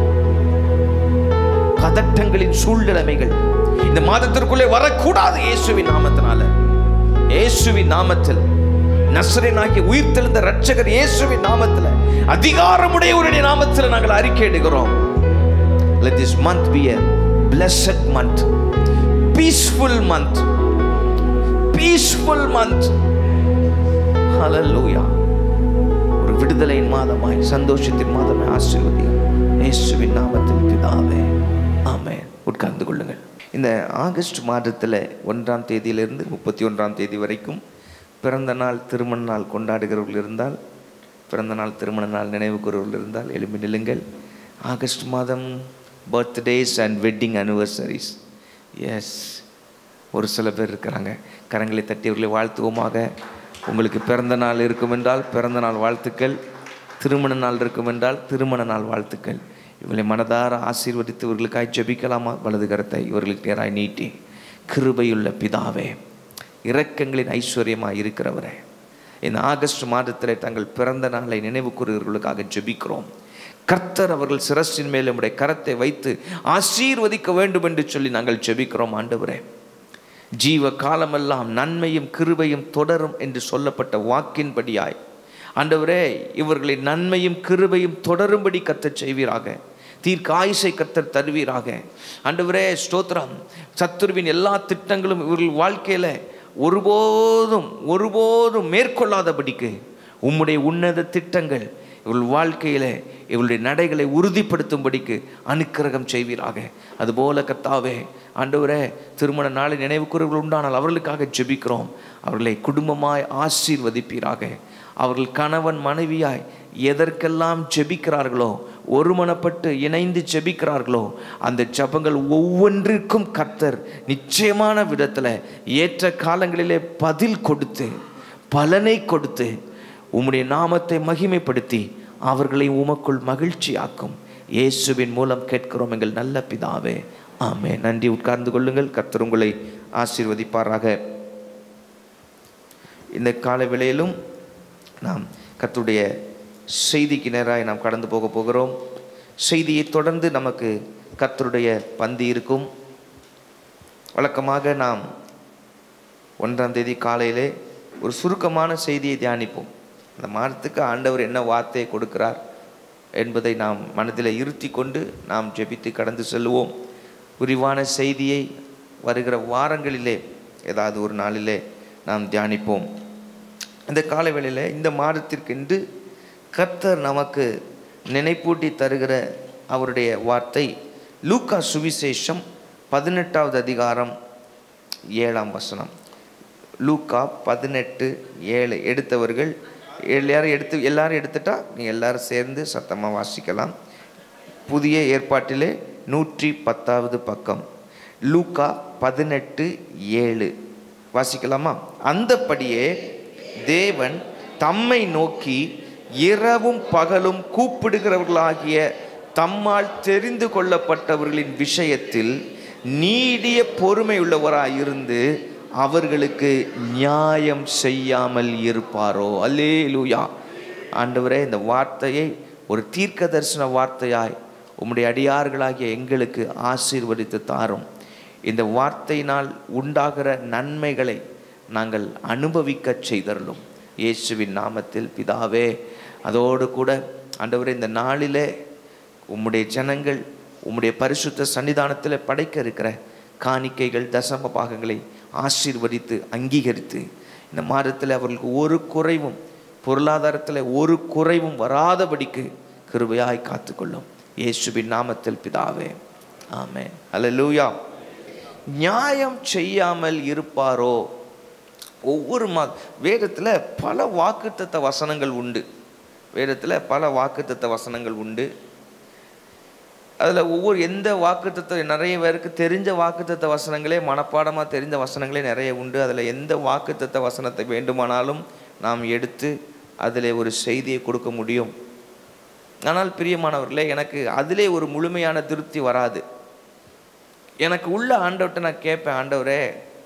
S1: பதட்டங்களின் சூழ்நிலைமைகள் இந்த மாதத்திற்குள்ளே வரக்கூடாது இயேசுவின் நாமத்தினால இயேசுவின் நாமத்தில் நசரேனாகிய உயிர்த்தெழுந்த ரட்சகர் இயேசுவின் நாமத்தில் அதிகாரமுடையவருடைய நாமத்தில் நாங்கள் அறிக்கையிடுகிறோம் let this month be a blessed month peaceful month peaceful month hallelujah ஒரு விடுதலையின் மாதமாய் சந்தோஷத்தின் மாதமாய் ஆசீர்வதியும் இயேசுவின் நாமத்தில் பிதாவே ஆமென் உட்கார்ந்து கொள்ளுங்கள் இந்த ஆகஸ்ட் மாதத்தில் ஒன்றாம் தேதியிலிருந்து முப்பத்தி ஒன்றாம் தேதி வரைக்கும் பிறந்த நாள் திருமண நாள் கொண்டாடுகிறவர்கள் இருந்தால் பிறந்த நாள் திருமண நாள் நினைவு கூறுவர்கள் இருந்தால் எழுப்பி நில்லுங்கள் ஆகஸ்ட் மாதம் பர்த்டேஸ் அண்ட் வெட்டிங் அனிவர்சரிஸ் எஸ் ஒரு சில பேர் இருக்கிறாங்க கரங்களை தட்டியவர்களை வாழ்த்துவோமாக உங்களுக்கு பிறந்த நாள் இருக்கும் என்றால் பிறந்த நாள் வாழ்த்துக்கள் திருமண நாள் இருக்கும் என்றால் திருமண நாள் வாழ்த்துக்கள் இவர்களை மனதார ஆசீர்வதித்து இவர்களுக்காய் ஜெபிக்கலாமா வலது கரத்தை இவர்களுக்கு நேராய் நீட்டி கிருபையுள்ள பிதாவே இரக்கங்களின் ஐஸ்வர்யமாக இருக்கிறவரே இந்த ஆகஸ்ட் மாதத்தில் தங்கள் பிறந்த நாளை நினைவு கூறுகிறவர்களுக்காக ஜெபிக்கிறோம் கர்த்தர் அவர்கள் சிரசின் மேல் நம்முடைய கரத்தை வைத்து ஆசீர்வதிக்க வேண்டும் என்று சொல்லி நாங்கள் ஜெபிக்கிறோம் ஆண்டவரே ஜீவ காலமெல்லாம் நன்மையும் கிருபையும் தொடரும் என்று சொல்லப்பட்ட வாக்கின்படியாய் ஆண்டவரே இவர்களின் நன்மையும் கிருபையும் தொடரும்படி கத்தச் செய்வீராக தீர்க்காயுசை கத்தர் தருவீராக ஆண்டவரே ஸ்தோத்திரம் சத்துருவின் எல்லா திட்டங்களும் இவர்கள் வாழ்க்கையில ஒருபோதும் ஒருபோதும் மேற்கொள்ளாதபடிக்கு உம்முடைய உன்னத திட்டங்கள் இவள் வாழ்க்கையில இவளுடைய நடைகளை உறுதிப்படுத்தும்படிக்கு அனுக்கிரகம் செய்வீராக அதுபோல கத்தாவே ஆண்டவரே திருமண நாளை நினைவு கூறுகள் உண்டானால் அவர்களுக்காக ஜெபிக்கிறோம் அவர்களை குடும்பமாய் ஆசீர்வதிப்பீராக அவர்கள் கணவன் மனைவியாய் எதற்கெல்லாம் ஜெபிக்கிறார்களோ ஒருமனப்பட்டு இணைந்து ஜெபிக்கிறார்களோ அந்த ஜெபங்கள் ஒவ்வொன்றிற்கும் கர்த்தர் நிச்சயமான விதத்தில் ஏற்ற காலங்களிலே பதில் கொடுத்து பலனை கொடுத்து உம்முடைய நாமத்தை மகிமைப்படுத்தி அவர்களை உமக்குள் மகிழ்ச்சியாக்கும் இயேசுவின் மூலம் கேட்கிறோம் எங்கள் நல்ல பிதாவே ஆமே நன்றி உட்கார்ந்து கொள்ளுங்கள் கர்த்தர் உங்களை ஆசீர்வதிப்பாராக இந்த கால வேளையிலும் நாம் கர்த்தருடைய செய்திக்கு நேராக நாம் கடந்து போக போகிறோம் செய்தியை தொடர்ந்து நமக்கு கர்த்தருடைய பந்தி இருக்கும் வழக்கமாக நாம் ஒன்றாம் தேதி காலையிலே ஒரு சுருக்கமான செய்தியை தியானிப்போம் அந்த மாதத்துக்கு ஆண்டவர் என்ன வார்த்தையை கொடுக்கிறார் என்பதை நாம் மனதில் இருத்தி கொண்டு நாம் ஜெபித்து கடந்து செல்லுவோம் விரிவான செய்தியை வருகிற வாரங்களிலே ஏதாவது ஒரு நாளிலே நாம் தியானிப்போம் இந்த காலவேளையில் இந்த மாதத்திற்கென்று கர்த்தர் நமக்கு நினைப்பூட்டி தருகிற அவருடைய வார்த்தை லூக்கா சுவிசேஷம் பதினெட்டாவது அதிகாரம் ஏழாம் வசனம் லூக்கா பதினெட்டு ஏழு எடுத்தவர்கள் எல்லாரும் எடுத்து எல்லாரும் எடுத்துட்டா நீங்கள் எல்லாரும் சேர்ந்து சத்தமாக வாசிக்கலாம் புதிய ஏற்பாட்டிலே நூற்றி பத்தாவது பக்கம் லூக்கா பதினெட்டு ஏழு வாசிக்கலாமா அந்தப்படியே தேவன் தம்மை நோக்கி இரவும் பகலும் கூப்பிடுகிறவர்களாகிய தம்மால் தெரிந்து கொள்ளப்பட்டவர்களின் விஷயத்தில் நீடிய பொறுமையுள்ளவராயிருந்து அவர்களுக்கு நியாயம் செய்யாமல் இருப்பாரோ அல்லே லூயா ஆண்டவரே இந்த வார்த்தையை ஒரு தீர்க்க தரிசன வார்த்தையாய் உம்முடைய அடியார்களாகிய எங்களுக்கு ஆசீர்வதித்து தாரும் இந்த வார்த்தையினால் உண்டாகிற நன்மைகளை நாங்கள் அனுபவிக்க செய்தருளும் இயேசுவின் நாமத்தில் பிதாவே அதோடு கூட ஆண்டவரே இந்த நாளிலே உம்முடைய ஜனங்கள் உம்முடைய பரிசுத்த சன்னிதானத்தில் படைக்க இருக்கிற காணிக்கைகள் தசம பாகங்களை ஆசீர்வதித்து அங்கீகரித்து இந்த மாதத்தில் அவர்களுக்கு ஒரு குறைவும் பொருளாதாரத்தில் ஒரு குறைவும் வராதபடிக்கு கிருபையாய் காத்துக்கொள்ளும் இயேசுவின் நாமத்தில் பிதாவே ஆமே அல்லேலூயா நியாயம் செய்யாமல் இருப்பாரோ ஒவ்வொரு மா வேதத்தில் பல வாக்குத்தத்த வசனங்கள் உண்டு வேதத்தில் பல வாக்குத்தத்த வசனங்கள் உண்டு அதில் ஒவ்வொரு எந்த வாக்குத்தத்த நிறைய பேருக்கு தெரிஞ்ச வாக்குத்தத்த வசனங்களே மனப்பாடமாக தெரிந்த வசனங்களே நிறைய உண்டு அதில் எந்த வாக்குத்தத்த வசனத்தை வேண்டுமானாலும் நாம் எடுத்து அதில் ஒரு செய்தியை கொடுக்க முடியும் ஆனால் பிரியமானவர்களே எனக்கு அதிலே ஒரு முழுமையான திருப்தி வராது எனக்கு உள்ள ஆண்டவர்கிட்ட நான் கேட்பேன் ஆண்டவரே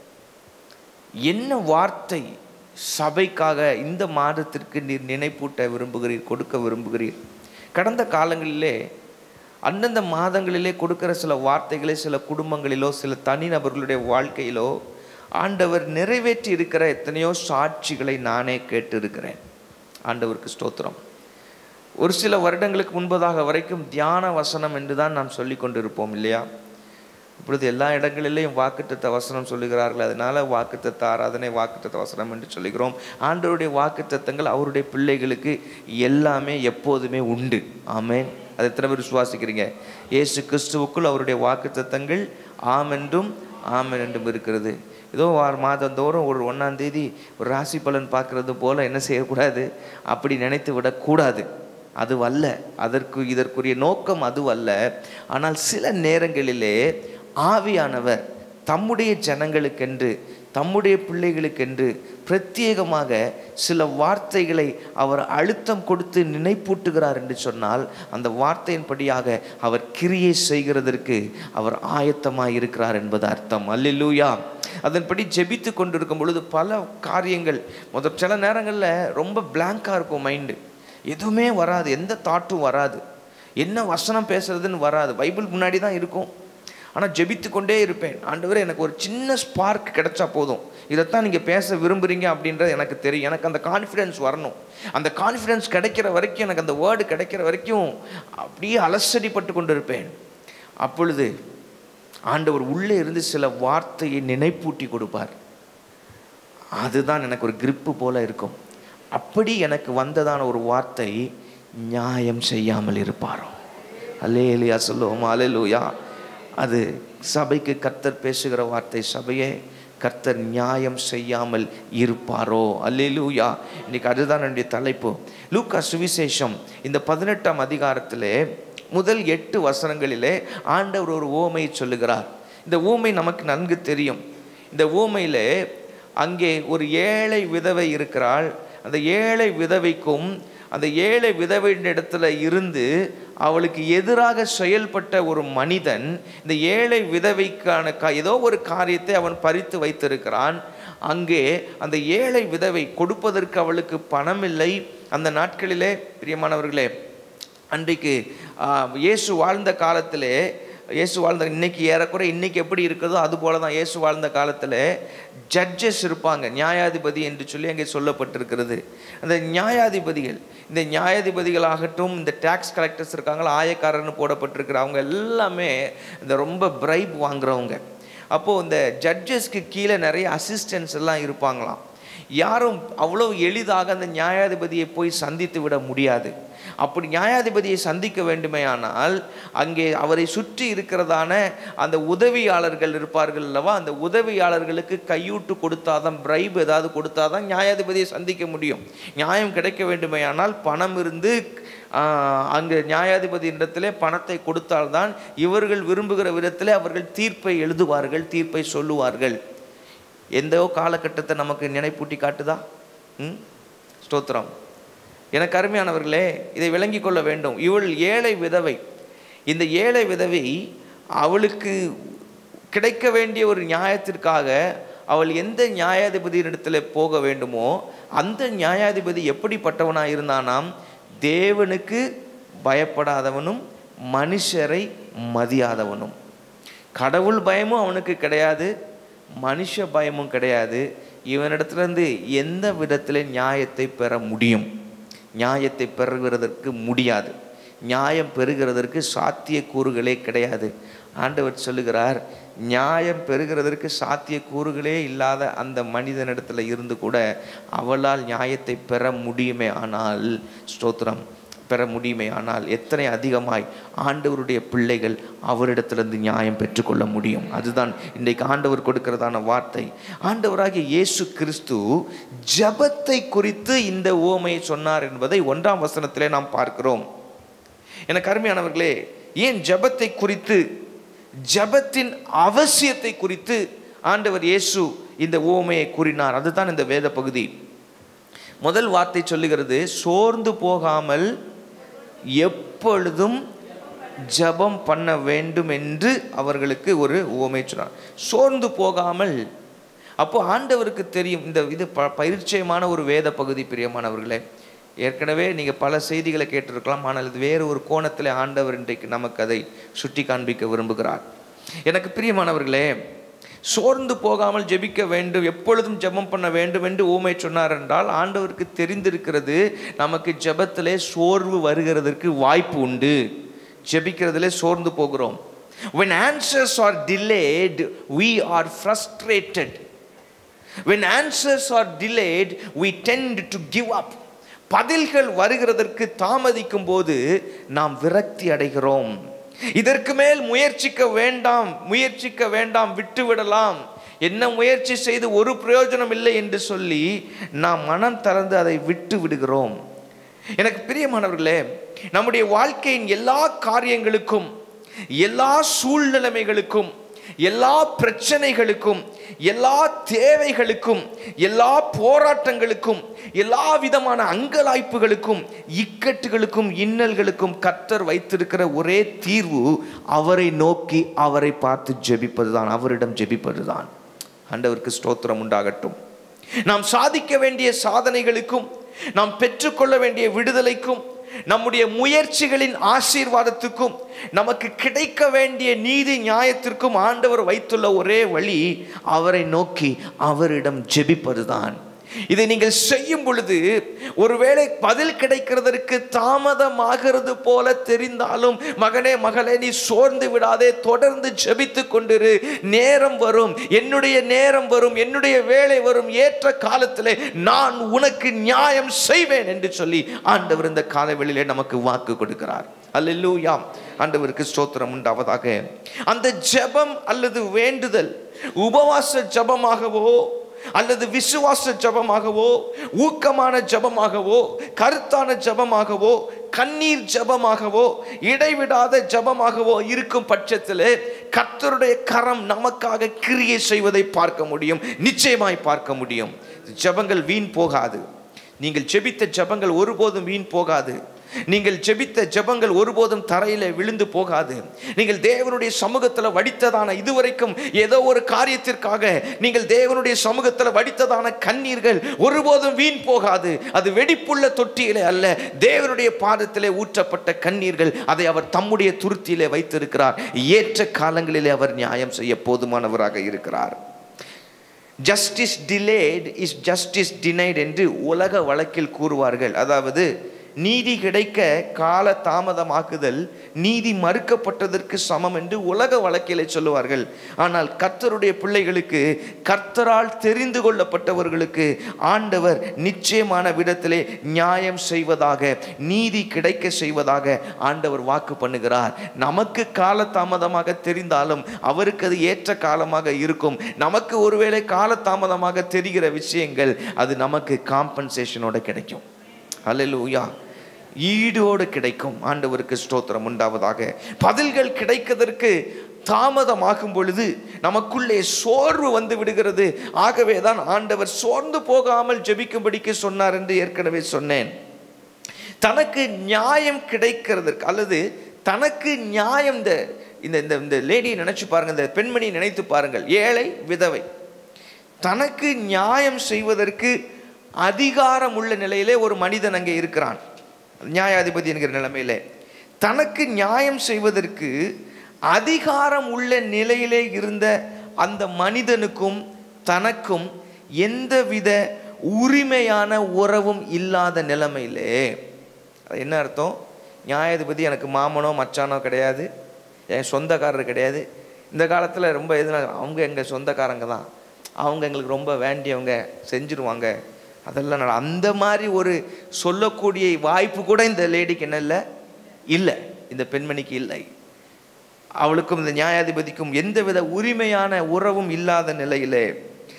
S1: என்ன வார்த்தை சபைக்காக இந்த மாதத்திற்கு நீர் நினைப்பூட்ட விரும்புகிறீர் கொடுக்க விரும்புகிறீர் கடந்த காலங்களிலே அந்தந்த மாதங்களிலே கொடுக்கிற சில வார்த்தைகளே சில குடும்பங்களிலோ சில தனிநபர்களுடைய வாழ்க்கையிலோ ஆண்டவர் நிறைவேற்றி இருக்கிற எத்தனையோ சாட்சிகளை நானே கேட்டு இருக்கிறேன் ஆண்டவருக்கு ஸ்தோத்திரம் ஒரு சில வருடங்களுக்கு முன்பதாக வரைக்கும் தியான வசனம் என்று தான் நாம் சொல்லி கொண்டிருப்போம் இல்லையா இப்பொழுது எல்லா இடங்களிலேயும் வாக்குத்தத்த வசனம் சொல்லுகிறார்கள் அதனால வாக்குத்தத்த ஆராதனை வாக்குத்தத்த வசனம் என்று சொல்லுகிறோம் ஆண்டவருடைய வாக்குத்தத்தங்கள் அவருடைய பிள்ளைகளுக்கு எல்லாமே எப்போதுமே உண்டு ஆமென் அதை எத்தனை பேர் விசுவாசிக்கிறீங்க இயேசு கிறிஸ்துவுக்குள் அவருடைய வாக்குத்தத்தங்கள் ஆம் என்றும் ஆமென் என்றும் இருக்கிறது ஏதோ வார மாதந்தோறும் ஒரு ஒன்றாம் தேதி ஒரு ராசி பலன் பார்க்கறது போல என்ன செய்யக்கூடாது அப்படி நினைத்து விடக்கூடாது அதுவல்ல அதற்கு இதற்குரிய நோக்கம் அதுவல்ல ஆனால் சில நேரங்களிலே ஆவியானவர் தம்முடைய ஜனங்களுக்கென்று தம்முடைய பிள்ளைகளுக்கென்று பிரத்யேகமாக சில வார்த்தைகளை அவர் அழுத்தம் கொடுத்து நினைப்பூட்டுகிறார் என்று சொன்னால் அந்த வார்த்தையின்படியாக அவர் கிரியை செய்கிறதற்கு அவர் ஆயத்தமாக இருக்கிறார் என்பது அர்த்தம் அல்லூயா அதன்படி ஜெபித்து கொண்டிருக்கும் பொழுது பல காரியங்கள் முதல் சில நேரங்களில் ரொம்ப பிளாங்காக இருக்கும் மைண்டு எதுவுமே வராது எந்த தாட்டும் வராது என்ன வசனம் பேசுறதுன்னு வராது பைபிள் முன்னாடி தான் இருக்கும் ஆனால் ஜெபித்து கொண்டே இருப்பேன் ஆண்டவரே எனக்கு ஒரு சின்ன ஸ்பார்க் கிடைச்சா போதும் இதைத்தான் நீங்கள் பேச விரும்புகிறீங்க அப்படின்றது எனக்கு தெரியும் எனக்கு அந்த கான்ஃபிடென்ஸ் வரணும் அந்த கான்ஃபிடென்ஸ் கிடைக்கிற வரைக்கும் எனக்கு அந்த வேர்டு கிடைக்கிற வரைக்கும் அப்படியே அலசடிப்பட்டு கொண்டு இருப்பேன் அப்பொழுது ஆண்டவர் உள்ளே இருந்து சில வார்த்தையை நினைப்பூட்டி கொடுப்பார் அதுதான் எனக்கு ஒரு கிரிப்பு போல இருக்கும் அப்படி எனக்கு வந்ததான ஒரு வார்த்தை நியாயம் செய்யாமல் இருப்பாரோ அல்லேலியா சொல்லுவோம் அலையலூயா அது சபைக்கு கர்த்தர் பேசுகிற வார்த்தை சபையே கர்த்தர் நியாயம் செய்யாமல் இருப்பாரோ அல்லேலூயா இன்னைக்கு அதுதான் என்னுடைய தலைப்பு லூக்கா சுவிசேஷம் இந்த பதினெட்டாம் அதிகாரத்திலே முதல் எட்டு வசனங்களிலே ஆண்டவர் ஒரு ஓமையை சொல்லுகிறார் இந்த ஊமை நமக்கு நன்கு தெரியும் இந்த ஊமையிலே அங்கே ஒரு ஏழை விதவை இருக்கிறாள் அந்த ஏழை விதவைக்கும் அந்த ஏழை விதவையின் இடத்துல இருந்து அவளுக்கு எதிராக செயல்பட்ட ஒரு மனிதன் இந்த ஏழை விதவைக்கான கா ஏதோ ஒரு காரியத்தை அவன் பறித்து வைத்திருக்கிறான் அங்கே அந்த ஏழை விதவை கொடுப்பதற்கு அவளுக்கு பணம் இல்லை அந்த நாட்களிலே பிரியமானவர்களே அன்றைக்கு ஆ, இயேசு வாழ்ந்த காலத்திலே இயேசு வாழ்ந்த இன்னைக்கு ஏறக்குறை இன்னைக்கு எப்படி இருக்குதோ அது போல தான் இயேசு வாழ்ந்த காலத்தில் ஜட்ஜஸ் இருப்பாங்க நியாயாதிபதி என்று சொல்லி அங்கே சொல்லப்பட்டிருக்கிறது அந்த நியாயாதிபதிகள் இந்த நியாயாதிபதிகளாகட்டும் இந்த டேக்ஸ் கலெக்டர்ஸ் இருக்காங்களா ஆயக்காரர்னு போடப்பட்டிருக்கிற அவங்க எல்லாமே இந்த ரொம்ப பிரைப் வாங்குறவங்க அப்போது இந்த ஜட்ஜஸ்க்கு கீழே நிறைய அசிஸ்டன்ஸ் எல்லாம் இருப்பாங்களாம் யாரும் அவ்வளோ எளிதாக அந்த நியாயாதிபதியை போய் சந்தித்து விட முடியாது அப்படி நியாயாதிபதியை சந்திக்க வேண்டுமேயானால் அங்கே அவரை சுற்றி இருக்கிறதான அந்த உதவியாளர்கள் இருப்பார்கள் அல்லவா அந்த உதவியாளர்களுக்கு கையூட்டு கொடுத்தாதான் பிரைப் ஏதாவது கொடுத்தாதான் நியாயாதிபதியை சந்திக்க முடியும் நியாயம் கிடைக்க வேண்டுமேயானால் பணம் இருந்து ஆஹ், அங்கே நியாயாதிபதி இடத்திலே பணத்தை கொடுத்தால்தான் இவர்கள் விரும்புகிற விதத்திலே அவர்கள் தீர்ப்பை எழுதுவார்கள் தீர்ப்பை சொல்லுவார்கள் எந்த காலகட்டத்தை நமக்கு நினைப்பூட்டி காட்டுதா ம் ஸ்தோத்திரம் எனக்கு அருமையானவர்களே இதை விளங்கி கொள்ள வேண்டும் இவள் ஏழை விதவை இந்த ஏழை விதவை அவளுக்கு கிடைக்க வேண்டிய ஒரு நியாயத்திற்காக அவள் எந்த நியாயாதிபதியினிடத்தில் போக வேண்டுமோ அந்த நியாயாதிபதி எப்படிப்பட்டவனாக இருந்தானாம் தேவனுக்கு பயப்படாதவனும் மனுஷரை மதியாதவனும் கடவுள் பயமும் அவனுக்கு கிடையாது மனுஷ பயமும் கிடையாது இவனிடத்துலேருந்து எந்த விதத்தில் நியாயத்தை பெற முடியும் நியாயத்தை பெறுகிறதற்கு முடியாது நியாயம் பெறுகிறதற்கு சாத்திய கூறுகளே கிடையாது ஆண்டவர் சொல்லுகிறார் நியாயம் பெறுகிறதற்கு சாத்திய கூறுகளே இல்லாத அந்த மனிதனிடத்துல இருந்து கூட அவளால் நியாயத்தை பெற முடியுமே ஆனால் ஸ்தோத்திரம் பெற முடியுமே ஆனால் எத்தனை அதிகமாய் ஆண்டவருடைய பிள்ளைகள் அவரிடத்திலிருந்து நியாயம் பெற்றுக்கொள்ள முடியும் அதுதான் இன்றைக்கு ஆண்டவர் கொடுக்கிறதான வார்த்தை ஆண்டவராகிய இயேசு கிறிஸ்து ஜெபத்தை குறித்து இந்த ஓமையை சொன்னார் என்பதை ஒன்றாம் வசனத்திலே நாம் பார்க்கிறோம் எனக்கு அருமையானவர்களே ஏன் ஜெபத்தை குறித்து ஜெபத்தின் அவசியத்தை குறித்து ஆண்டவர் இயேசு இந்த ஓமையை கூறினார் அதுதான் இந்த வேத பகுதி முதல் வார்த்தை சொல்லுகிறது சோர்ந்து போகாமல் எப்பொழுதும் ஜெபம் பண்ண வேண்டும் என்று அவர்களுக்கு ஒரு உவமை சொன்னார் சோர்ந்து போகாமல் அப்போ ஆண்டவருக்கு தெரியும் இந்த இது ப பரிச்சயமான ஒரு வேத பகுதி பிரியமானவர்களே ஏற்கனவே நீங்கள் பல செய்திகளை கேட்டிருக்கலாம் ஆனால் இது வேறு ஒரு கோணத்தில் ஆண்டவர் இன்றைக்கு நமக்கு அதை சுட்டி காண்பிக்க விரும்புகிறார் எனக்கு பிரியமானவர்களே சோர்ந்து போகாமல் ஜெபிக்க வேண்டும் எப்பொழுதும் ஜெபம் பண்ண வேண்டும் என்று ஊமை சொன்னார் என்றால் ஆண்டவருக்கு தெரிந்திருக்கிறது நமக்கு ஜெபத்திலே சோர்வு வருகிறதற்கு வாய்ப்பு உண்டு ஜெபிக்கிறதிலே சோர்ந்து போகிறோம் when answers are delayed we are frustrated when answers are delayed we tend to give up பதில்கள் வருகிறதற்கு தாமதிக்கும் போது நாம் விரக்தி அடைகிறோம் இதற்கு மேல் முயற்சிக்க வேண்டாம் முயற்சிக்க வேண்டாம் விட்டு விடலாம் என்ன முயற்சி செய்து ஒரு பிரயோஜனம் இல்லை என்று சொல்லி நாம் மனம் திறந்து அதை விட்டு விடுகிறோம் எனக்கு பிரியமானவர்களே நம்முடைய வாழ்க்கையின் எல்லா காரியங்களுக்கும் எல்லா சூழ்நிலைமைகளுக்கும் எல்லா பிரச்சனைகளுக்கும் எல்லா தேவைகளுக்கும் எல்லா போராட்டங்களுக்கும் எல்லா விதமான அங்கலாய்ப்புகளுக்கும் இக்கட்டுகளுக்கும் இன்னல்களுக்கும் கர்த்தர் வைத்திருக்கிற ஒரே தீர்வு அவரை நோக்கி அவரை பார்த்து ஜெபிப்பதுதான் அவரிடம் ஜெபிப்பதுதான் ஆண்டவருக்கு ஸ்தோத்திரம் உண்டாகட்டும் நாம் சாதிக்க வேண்டிய சாதனைகளுக்கும் நாம் பெற்றுக்கொள்ள வேண்டிய விடுதலைக்கும் நம்முடைய முயற்சிகளின் ஆசீர்வாதத்துக்கும் நமக்கு கிடைக்க வேண்டிய நீதி நியாயத்திற்கும் ஆண்டவர் வைத்துள்ள ஒரே வழி அவரை நோக்கி அவரிடம் ஜெபிப்பதுதான் இதை நீங்கள் செய்யும் பொழுது ஒருவேளை பதில் கிடைக்கிறதற்கு தாமதமாகிறது போல தெரிந்தாலும் மகனே மகளே நீ சோர்ந்து விடாதே தொடர்ந்து ஜெபித்து கொண்டிரு நேரம் வரும் என்னுடைய நேரம் வரும் என்னுடைய வேலை வரும் ஏற்ற காலத்திலே நான் உனக்கு நியாயம் செய்வேன் என்று சொல்லி ஆண்டவர் இந்த காலவெளியிலே நமக்கு வாக்கு கொடுக்கிறார் அல்லூயாம் ஆண்டவருக்கு ஸ்தோத்திரம் உண்டாவதாக அந்த ஜெபம் அல்லது வேண்டுதல் உபவாச ஜெபமாகவோ அல்லது விசுவாச ஜபமாகவோ ஊக்கமான ஜபமாகவோ கருத்தான ஜபமாகவோ கண்ணீர் ஜபமாகவோ இடைவிடாத ஜபமாகவோ இருக்கும் பட்சத்தில் கர்த்தருடைய கரம் நமக்காக கிரியை செய்வதை பார்க்க முடியும் நிச்சயமாய் பார்க்க முடியும் ஜபங்கள் வீண் போகாது நீங்கள் ஜெபித்த ஜபங்கள் ஒருபோதும் வீண் போகாது நீங்கள் ஜெபித்த ஜெபங்கள் ஒருபோதும் தரையில விழுந்து போகாது நீங்கள் தேவனுடைய சமூகத்தில் வடித்ததான இதுவரைக்கும் ஏதோ ஒரு காரியத்திற்காக நீங்கள் தேவனுடைய சமூகத்தில் வடித்ததான கண்ணீர்கள் ஒருபோதும் வீண் போகாது அது வெடிப்புள்ள தொட்டியிலே அல்ல தேவனுடைய பாதத்திலே ஊற்றப்பட்ட கண்ணீர்கள் அதை அவர் தம்முடைய துருத்தியிலே வைத்திருக்கிறார் ஏற்ற காலங்களிலே அவர் நியாயம் செய்ய போதுமானவராக இருக்கிறார் justice delayed is justice denied என்று உலக வழக்கில் கூறுவார்கள் அதாவது நீதி கிடைக்க கால தாமதமாக்குதல் நீதி மறுக்கப்பட்டதற்கு சமம் என்று உலக வழக்கிலே சொல்லுவார்கள் ஆனால் கர்த்தருடைய பிள்ளைகளுக்கு கர்த்தரால் தெரிந்து கொள்ளப்பட்டவர்களுக்கு ஆண்டவர் நிச்சயமான விதத்திலே நியாயம் செய்வதாக நீதி கிடைக்க செய்வதாக ஆண்டவர் வாக்கு பண்ணுகிறார் நமக்கு கால தாமதமாக தெரிந்தாலும் அவருக்கு அது ஏற்ற காலமாக இருக்கும் நமக்கு ஒருவேளை கால தாமதமாக தெரிகிற விஷயங்கள் அது நமக்கு காம்பன்சேஷனோட கிடைக்கும் அல்லூயா ஈடோடு கிடைக்கும் ஆண்டவருக்கு ஸ்தோத்திரம் உண்டாவதாக பதில்கள் கிடைக்கதற்கு தாமதமாகும் பொழுது நமக்குள்ளே சோர்வு வந்து விடுகிறது ஆகவே தான் ஆண்டவர் சோர்ந்து போகாமல் ஜெபிக்கும்படிக்கு சொன்னார் என்று ஏற்கனவே சொன்னேன் தனக்கு நியாயம் கிடைக்கிறதற்கு அல்லது தனக்கு நியாயம் இந்த இந்த இந்த இந்த லேடியை நினைச்சு பாருங்க இந்த பெண்மணி நினைத்து பாருங்கள் ஏழை விதவை தனக்கு நியாயம் செய்வதற்கு அதிகாரம் உள்ள நிலையிலே ஒரு மனிதன் அங்கே இருக்கிறான் நியாயாதிபதி என்கிற நிலைமையிலே தனக்கு நியாயம் செய்வதற்கு அதிகாரம் உள்ள நிலையிலே இருந்த அந்த மனிதனுக்கும் தனக்கும் எந்தவித உரிமையான உறவும் இல்லாத நிலைமையிலே அது என்ன அர்த்தம் நியாயாதிபதி எனக்கு மாமனோ மச்சானோ கிடையாது என் சொந்தக்காரர் கிடையாது இந்த காலத்தில் ரொம்ப எதுனா அவங்க எங்கள் சொந்தக்காரங்க தான் அவங்க எங்களுக்கு ரொம்ப வேண்டியவங்க செஞ்சுருவாங்க அதெல்லாம் நட- அந்த மாதிரி ஒரு சொல்லக்கூடிய வாய்ப்பு கூட இந்த லேடிக்கு என்ன இல்லை இல்லை இந்த பெண்மணிக்கு இல்லை அவளுக்கும் இந்த நியாயாதிபதிக்கும் எந்தவித உரிமையான உறவும் இல்லாத நிலையிலே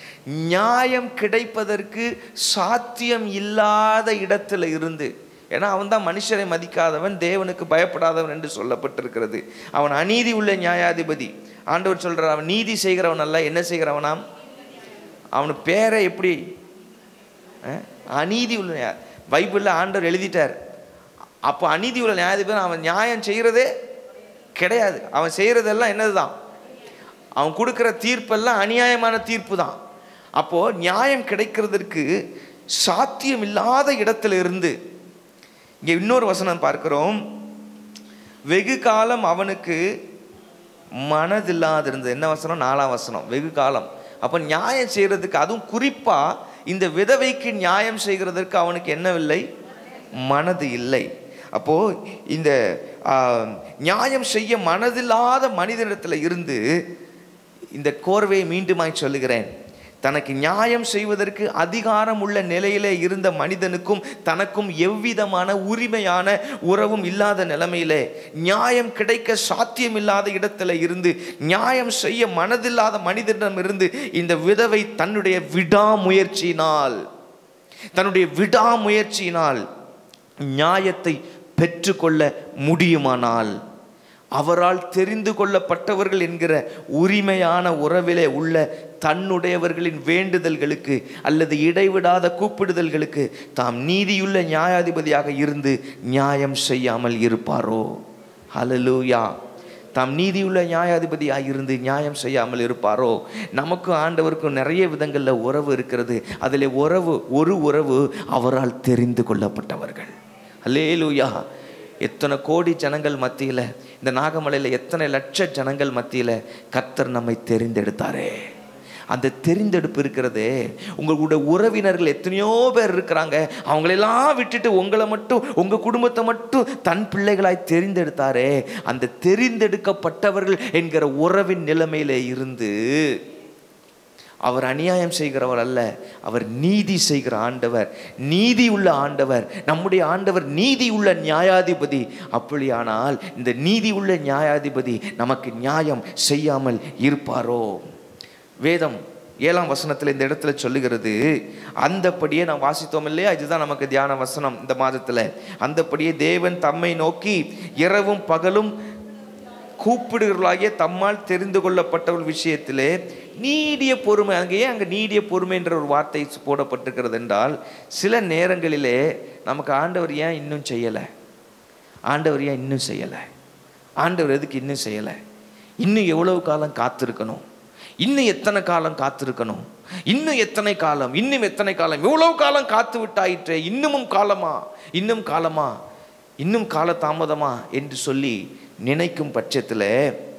S1: நியாயம் கிடைப்பதற்கு சாத்தியம் இல்லாத இடத்துல இருந்து ஏன்னா அவன் தான் மனுஷரை மதிக்காதவன் தேவனுக்கு பயப்படாதவன் என்று சொல்லப்பட்டிருக்கிறது அவன் அநீதி உள்ள நியாயாதிபதி ஆண்டவர் சொல்றார் அவன் நீதி செய்கிறவன் அல்ல என்ன செய்கிறவனாம் அவனு பேரை எப்படி அஹ், அநீதி உள்ள நியா- பைபிளில் ஆண்டவர் எழுதிட்டார் அப்போ அநீதி உள்ள நியாயாதிபதி அவன் நியாயம் செய்கிறதே கிடையாது அவன் செய்கிறதெல்லாம் என்னதுதான் அவன் கொடுக்குற தீர்ப்பெல்லாம் அநியாயமான தீர்ப்பு தான் அப்போது நியாயம் கிடைக்கிறதற்கு சாத்தியம் இல்லாத இடத்துல இருந்து இங்கே இன்னொரு வசனம் பார்க்கிறோம் வெகு காலம் அவனுக்கு மனதில்லாதிருந்தது என்ன வசனம் நாலாம் வசனம் வெகு காலம் அப்போ நியாயம் செய்கிறதுக்கு அதுவும் குறிப்பாக இந்த விதவைக்கு நியாயம் செய்கிறதற்கு அவனுக்கு என்னவில்லை மனது இல்லை அப்போ இந்த ஆ, நியாயம் செய்ய மனதில்லாத மனிதனிடத்தில் இருந்து இந்த கோர்வையை மீண்டுமாய் சொல்லுகிறேன் தனக்கு நியாயம் செய்வதற்கு அதிகாரம் உள்ள நிலையிலே இருந்த மனிதனுக்கும் தனக்கும் எவ்விதமான உரிமையான உறவும் இல்லாத நிலைமையிலே நியாயம் கிடைக்க சாத்தியமில்லாத இடத்துல இருந்து நியாயம் செய்ய மனதில்லாத மனிதனிடமிருந்து இந்த விதவை தன்னுடைய விடாமுயற்சியினால் தன்னுடைய விடாமுயற்சியினால் நியாயத்தை பெற்றுக்கொள்ள முடியுமானால் அவரால் தெரிந்து கொள்ளப்பட்டவர்கள் என்கிற உரிமையான உறவிலே உள்ள தன்னுடையவர்களின் வேண்டுதல்களுக்கு அல்லது இடைவிடாத கூப்பிடுதல்களுக்கு தாம் நீதியுள்ள நியாயாதிபதியாக இருந்து நியாயம் செய்யாமல் இருப்பாரோ ஹalleluya தாம் நீதியுள்ள நியாயாதிபதியாக இருந்து நியாயம் செய்யாமல் இருப்பாரோ நமக்கும் ஆண்டவருக்கும் நிறைய விதங்களில் உறவு இருக்கிறது அதில் உறவு ஒரு உறவு அவரால் தெரிந்து கொள்ளப்பட்டவர்கள் அல்லேலூயா எத்தனை கோடி ஜனங்கள் மத்தியில் இந்த நாகமலையில் எத்தனை லட்ச ஜனங்கள் மத்தியில் கர்த்தர் நம்மை தெரிந்தெடுத்தாரே அந்த தெரிந்தெடுப்பு இருக்கிறதே உங்களுடைய உறவினர்கள் எத்தனையோ பேர் இருக்கிறாங்க அவங்களெல்லாம் விட்டுட்டு உங்களை மட்டும் உங்கள் குடும்பத்தை மட்டும் தன் பிள்ளைகளாய் தெரிந்தெடுத்தாரே அந்த தெரிந்தெடுக்கப்பட்டவர்கள் என்கிற உறவின் நிலைமையில இருந்து அவர் அநியாயம் செய்கிறவர் அல்ல அவர் நீதி செய்கிற ஆண்டவர் நீதி உள்ள ஆண்டவர் நம்முடைய ஆண்டவர் நீதி உள்ள நியாயாதிபதி அப்படியானால் இந்த நீதி உள்ள நியாயாதிபதி நமக்கு நியாயம் செய்யாமல் இருப்பாரோ வேதம் ஏழாம் வசனத்தில் இந்த இடத்துல சொல்லுகிறது அந்தப்படியே நாம் வாசித்தோம் இல்லையா இதுதான் நமக்கு தியான வசனம் இந்த மாதத்தில் அந்தப்படியே தேவன் தம்மை நோக்கி இரவும் பகலும் கூப்பிடுகிறவர்களாகிய தம்மால் தெரிந்து கொள்ளப்பட்டவர்கள் விஷயத்திலே நீடிய பொறுமை அங்கே ஏன் அங்கே நீடிய பொறுமை என்ற ஒரு வார்த்தை போடப்பட்டிருக்கிறது என்றால் சில நேரங்களிலே நமக்கு ஆண்டவர் ஏன் இன்னும் செய்யலை ஆண்டவர் ஏன் இன்னும் செய்யலை ஆண்டவர் எதுக்கு இன்னும் செய்யலை இன்னும் எவ்வளவு காலம் காத்திருக்கணும் இன்னும் எத்தனை காலம் காத்திருக்கணும் இன்னும் எத்தனை காலம் இன்னும் எத்தனை காலம் எவ்வளவு காலம் காத்து விட்டாயிற்றே இன்னமும் காலமா இன்னும் காலமா இன்னும் கால தாமதமா என்று சொல்லி நினைக்கும் பட்சத்தில்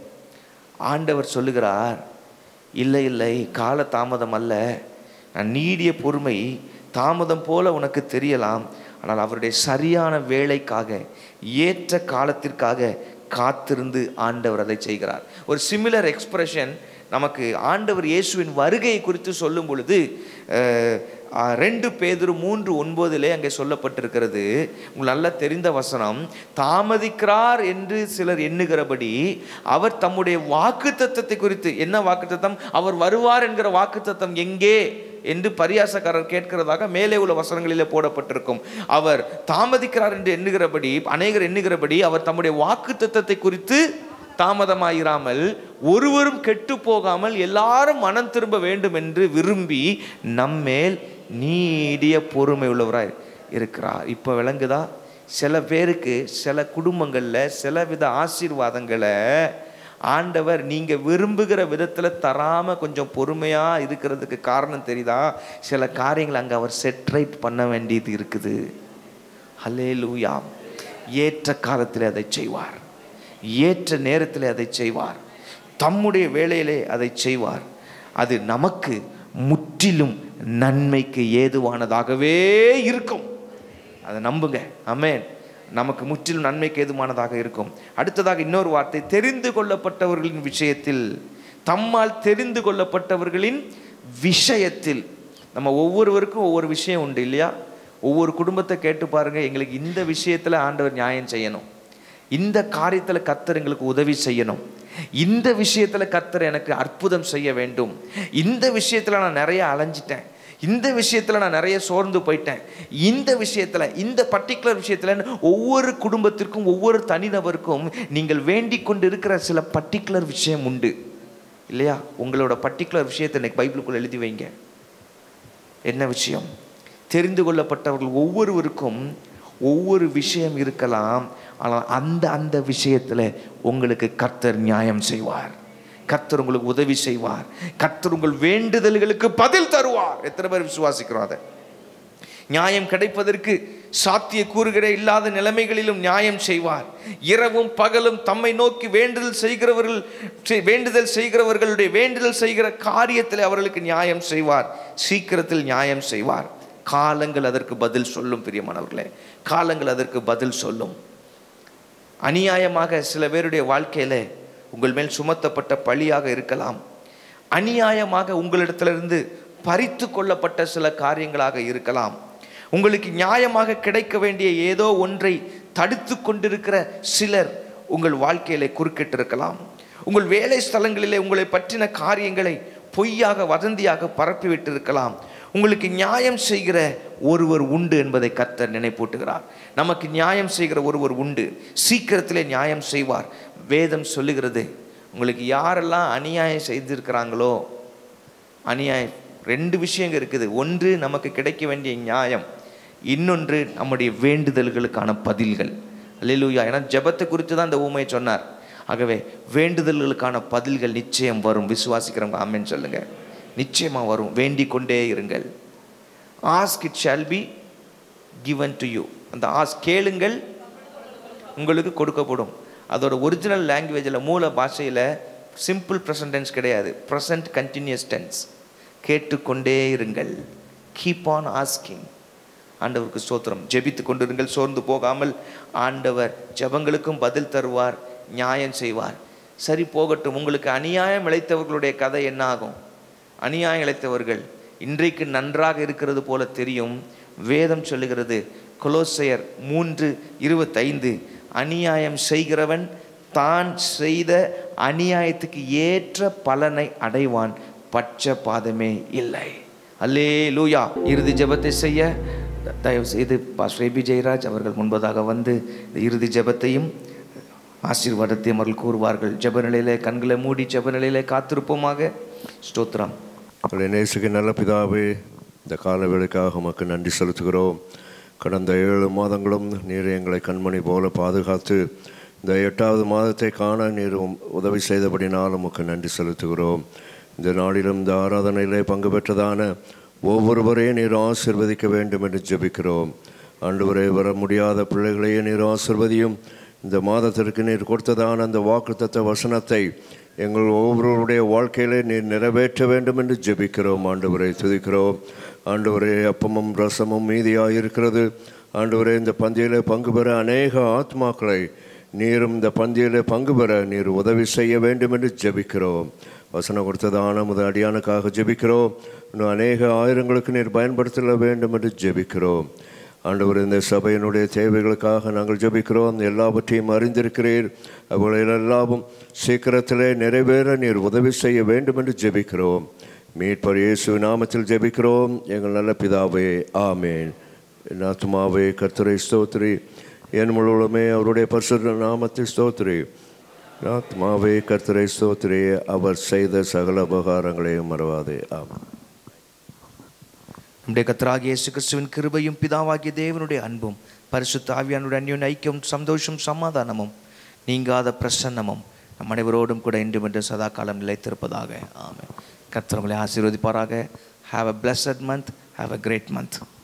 S1: ஆண்டவர் சொல்லுகிறார் இல்லை இல்லை கால தாமதம் அல்ல நான் நீடிய பொறுமை தாமதம் போல உனக்கு தெரியலாம் ஆனால் அவருடைய சரியான வேலைக்காக ஏற்ற காலத்திற்காக காத்திருந்து ஆண்டவர் அதை செய்கிறார் ஒரு சிமிலர் எக்ஸ்பிரஷன் நமக்கு ஆண்டவர் இயேசுவின் வருகையை குறித்து சொல்லும் பொழுது அஹ், அஹ், ரெண்டு பேதுரு மூன்று ஒன்பதிலே அங்கே சொல்லப்பட்டிருக்கிறது உங்களுக்கு நல்லா தெரிந்த வசனம் தாமதிக்கிறார் என்று சிலர் எண்ணுகிறபடி அவர் தம்முடைய வாக்கு குறித்து என்ன வாக்கு அவர் வருவார் என்கிற வாக்கு எங்கே என்று பரியாசக்காரர் கேட்கிறதாக மேலே உள்ள வசனங்களிலே போடப்பட்டிருக்கும் அவர் தாமதிக்கிறார் என்று எண்ணுகிறபடி அநேகர் எண்ணுகிறபடி அவர் தம்முடைய வாக்கு குறித்து தாமதமாயிராமல் ஒருவரும் கெட்டு போகாமல் எல்லாரும் மனம் திரும்ப வேண்டும் என்று விரும்பி நம்மேல் நீடிய பொறுமை உள்ளவராய் இருக்கிறார் இப்போ விளங்குதா சில பேருக்கு சில குடும்பங்களில் சில வித ஆசீர்வாதங்களை ஆண்டவர் நீங்கள் விரும்புகிற விதத்தில் தராமல் கொஞ்சம் பொறுமையாக இருக்கிறதுக்கு காரணம் தெரியுதா சில காரியங்களை அங்கே அவர் செட்ரைட் பண்ண வேண்டியது இருக்குது ஹல்லேலூயா ஏற்ற காலத்தில் அதை செய்வார் ஏற்ற நேரத்தில் அதை செய்வார் தம்முடைய வேலையிலே அதை செய்வார் அது நமக்கு முற்றிலும் நன்மைக்கு ஏதுவானதாகவே இருக்கும் அதை நம்புங்க ஆமென் நமக்கு முற்றிலும் நன்மைக்கு ஏதுவானதாக இருக்கும் அடுத்ததாக இன்னொரு வார்த்தை தெரிந்து கொள்ளப்பட்டவர்களின் விஷயத்தில் தம்மால் தெரிந்து கொள்ளப்பட்டவர்களின் விஷயத்தில் நம்ம ஒவ்வொருவருக்கும் ஒவ்வொரு விஷயம் உண்டு இல்லையா ஒவ்வொரு குடும்பத்தை கேட்டு பாருங்க எங்களுக்கு இந்த விஷயத்தில் ஆண்டவர் நியாயம் செய்யணும் இந்த காரியத்தில் கர்த்தர் எங்களுக்கு உதவி செய்யணும் இந்த விஷயத்தில் கர்த்தர் எனக்கு அற்புதம் செய்ய வேண்டும் இந்த விஷயத்தில் நான் நிறைய அலைஞ்சிட்டேன் இந்த விஷயத்தில் நான் நிறைய சோர்ந்து போயிட்டேன் இந்த விஷயத்தில் இந்த பர்டிகுலர் விஷயத்தில் ஒவ்வொரு குடும்பத்திற்கும் ஒவ்வொரு தனிநபருக்கும் நீங்கள் வேண்டிக் கொண்டு இருக்கிற சில பர்டிகுலர் விஷயம் உண்டு இல்லையா உங்களோட பர்டிகுலர் விஷயத்தை இன்னைக்கு பைபிளுக்குள்ள எழுதி வைங்க என்ன விஷயம் தெரிந்து கொள்ளப்பட்டவர்கள் ஒவ்வொருவருக்கும் ஒவ்வொரு விஷயம் இருக்கலாம் ஆனால் அந்த அந்த விஷயத்தில் உங்களுக்கு கர்த்தர் நியாயம் செய்வார் கர்த்தர் உங்களுக்கு உதவி செய்வார் கர்த்தர் உங்கள் வேண்டுதல்களுக்கு பதில் தருவார் எத்தனை பேர் விசுவாசிக்கிறோம் அதை நியாயம் கிடைப்பதற்கு சாத்திய கூறுகளே இல்லாத நிலைமைகளிலும் நியாயம் செய்வார் இரவும் பகலும் தம்மை நோக்கி வேண்டுதல் செய்கிறவர்கள் செய்- வேண்டுதல் செய்கிறவர்களுடைய வேண்டுதல் செய்கிற காரியத்தில் அவர்களுக்கு நியாயம் செய்வார் சீக்கிரத்தில் நியாயம் செய்வார் காலங்கள் அதற்கு பதில் சொல்லும் பிரியமானவர்களே காலங்கள் அதற்கு பதில் சொல்லும் அநியாயமாக சில பேருடைய வாழ்க்கையில உங்கள் மேல் சுமத்தப்பட்ட பழியாக இருக்கலாம் அநியாயமாக உங்களிடத்திலிருந்து பறித்து கொள்ளப்பட்ட சில காரியங்களாக இருக்கலாம் உங்களுக்கு நியாயமாக கிடைக்க வேண்டிய ஏதோ ஒன்றை தடுத்து கொண்டிருக்கிற சிலர் உங்கள் வாழ்க்கையில குறுக்கிட்டிருக்கலாம் உங்கள் வேலை ஸ்தலங்களிலே உங்களை பற்றின காரியங்களை பொய்யாக வதந்தியாக பரப்பிவிட்டிருக்கலாம் உங்களுக்கு நியாயம் செய்கிற ஒருவர் உண்டு என்பதை கர்த்தர் நினைப்பூட்டுகிறார் நமக்கு நியாயம் செய்கிற ஒருவர் உண்டு சீக்கிரத்திலே நியாயம் செய்வார் வேதம் சொல்லுகிறது உங்களுக்கு யாரெல்லாம் அநியாயம் செய்திருக்கிறாங்களோ அநியாயம் ரெண்டு விஷயங்கள் இருக்குது ஒன்று நமக்கு கிடைக்க வேண்டிய நியாயம் இன்னொன்று நம்முடைய வேண்டுதல்களுக்கான பதில்கள் அல்லேலூயா ஏன்னா ஜெபத்தை குறித்து தான் இந்த ஊமையை சொன்னார் ஆகவே வேண்டுதல்களுக்கான பதில்கள் நிச்சயம் வரும் விசுவாசிக்கிறவங்க ஆமென்னு சொல்லுங்க நிச்சயமா வரும் வேண்டிக் கொண்டே இருங்கள் ask it shall be given to you அந்த ஆஸ் கேளுங்கள் உங்களுக்கு கொடுக்கப்படும் அதோட ஒரிஜினல் லாங்குவேஜில் மூல பாஷையில் சிம்பிள் ப்ரெசன்ட் டென்ஸ் கிடையாது ப்ரெசன்ட் கண்டினியூஸ் டென்ஸ் கேட்டுக்கொண்டே இருங்கள் கீப் ஆன் ஆஸ்கிங் ஆண்டவருக்கு ஸ்தோத்திரம் ஜெபித்து கொண்டிருங்கள் சோர்ந்து போகாமல் ஆண்டவர் ஜெபங்களுக்கும் பதில் தருவார் நியாயம் செய்வார் சரி போகட்டும் உங்களுக்கு அநியாயம் இழைத்தவர்களுடைய கதை என்ன ஆகும் அநியாயம் இழைத்தவர்கள் இன்றைக்கு நன்றாக இருக்கிறது போல தெரியும் வேதம் சொல்லுகிறது கொலோசையர் மூன்று இருபத்தைந்து அநியாயம் செய்கிறவன் தான் செய்த அநியாயத்துக்கு ஏற்ற பலனை அடைவான் பட்சபாதமே இல்லை அல்லே லூயா இறுதி ஜெபத்தை செய்ய தயவு செய்து பாஸ்டர் ஏபி ஜெயராஜ் அவர்கள் முன்பதாக வந்து இந்த இறுதி ஜெபத்தையும் ஆசீர்வாதத்தையும் அவர்கள் கூறுவார்கள் ஜெப நிலையிலே கண்களை மூடி ஜெப நிலையிலே காத்திருப்போமாக ஸ்தோத்திரம்
S2: உங்களை நேசிக்க நல்ல பிதாவே இந்த கால வேளைக்காக உமக்கு நன்றி செலுத்துகிறோம் கடந்த ஏழு மாதங்களும் நீர் எங்களை கண்மணி போல பாதுகாத்து இந்த எட்டாவது மாதத்தை காண நீர் உம் உதவி செய்தபடினால் உமக்கு நன்றி செலுத்துகிறோம் இந்த நாளிலும் இந்த ஆராதனையிலே பங்கு பெற்றதான ஒவ்வொருவரையும் நீர் ஆசிர்வதிக்க வேண்டும் என்று ஜெபிக்கிறோம் ஆண்டவரே வர முடியாத பிள்ளைகளையே நீர் ஆசிர்வதியும் இந்த மாதத்திற்கு நீர் கொடுத்ததான அந்த வாக்குத்தத்த வசனத்தை எங்கள் ஒவ்வொருவருடைய வாழ்க்கையிலே நீர் நிறைவேற்ற வேண்டும் என்று ஜெபிக்கிறோம் ஆண்டவரை துதிக்கிறோம் ஆண்டவரே அப்பமும் ரசமும் மீதியாக இருக்கிறது ஆண்டவரே இந்த பந்தியிலே பங்கு பெற அநேக ஆத்மாக்களை நீரும் இந்த பந்தியிலே பங்கு பெற நீர் உதவி செய்ய வேண்டும் என்று ஜெபிக்கிறோம் வசனம் கொடுத்ததான முதல் அடியானுக்காக ஜெபிக்கிறோம் இன்னும் அநேக ஆயிரங்களுக்கு நீர் பயன்படுத்த வேண்டும் என்று ஜெபிக்கிறோம் ஆண்டவர் இந்த சபையினுடைய தேவைகளுக்காக நாங்கள் ஜெபிக்கிறோம் எல்லாவற்றையும் அறிந்திருக்கிறீர் அவர்கள் எல்லாவும் சீக்கிரத்திலே நிறைவேற நீர் உதவி செய்ய வேண்டும் என்று ஜெபிக்கிறோம் மீட்பர் இயேசு நாமத்தில் ஜெபிக்கிறோம் எங்கள் நல்ல பிதாவே ஆமேன் என் ஆத்மாவே கர்த்தரை ஸ்தோத்திரி என் முழுவதுமே அவருடைய பரிசுத்த நாமத்தை ஸ்தோத்திரி என் ஆத்மாவே கர்த்தரை ஸ்தோத்திரி அவர் செய்த சகல உபகாரங்களையும் மறவாதே ஆமாம்
S1: நம்முடைய கத்தராகிய இயேசு கிறிஸ்துவின் கிருபையும் பிதாவாகிய தேவனுடைய அன்பும் பரிசுத்த ஆவியானுடைய அந்யோன் ஐக்கியம் சந்தோஷம் சமாதானமும் நீங்காத பிரசன்னமும் நம் அனைவரோடும் கூட இன்றும் என்று சதா காலம் நிலைத்திருப்பதாக ஆமென் கர்த்தர் உங்களை ஆசீர்வதிப்பாராக have a blessed month have a great month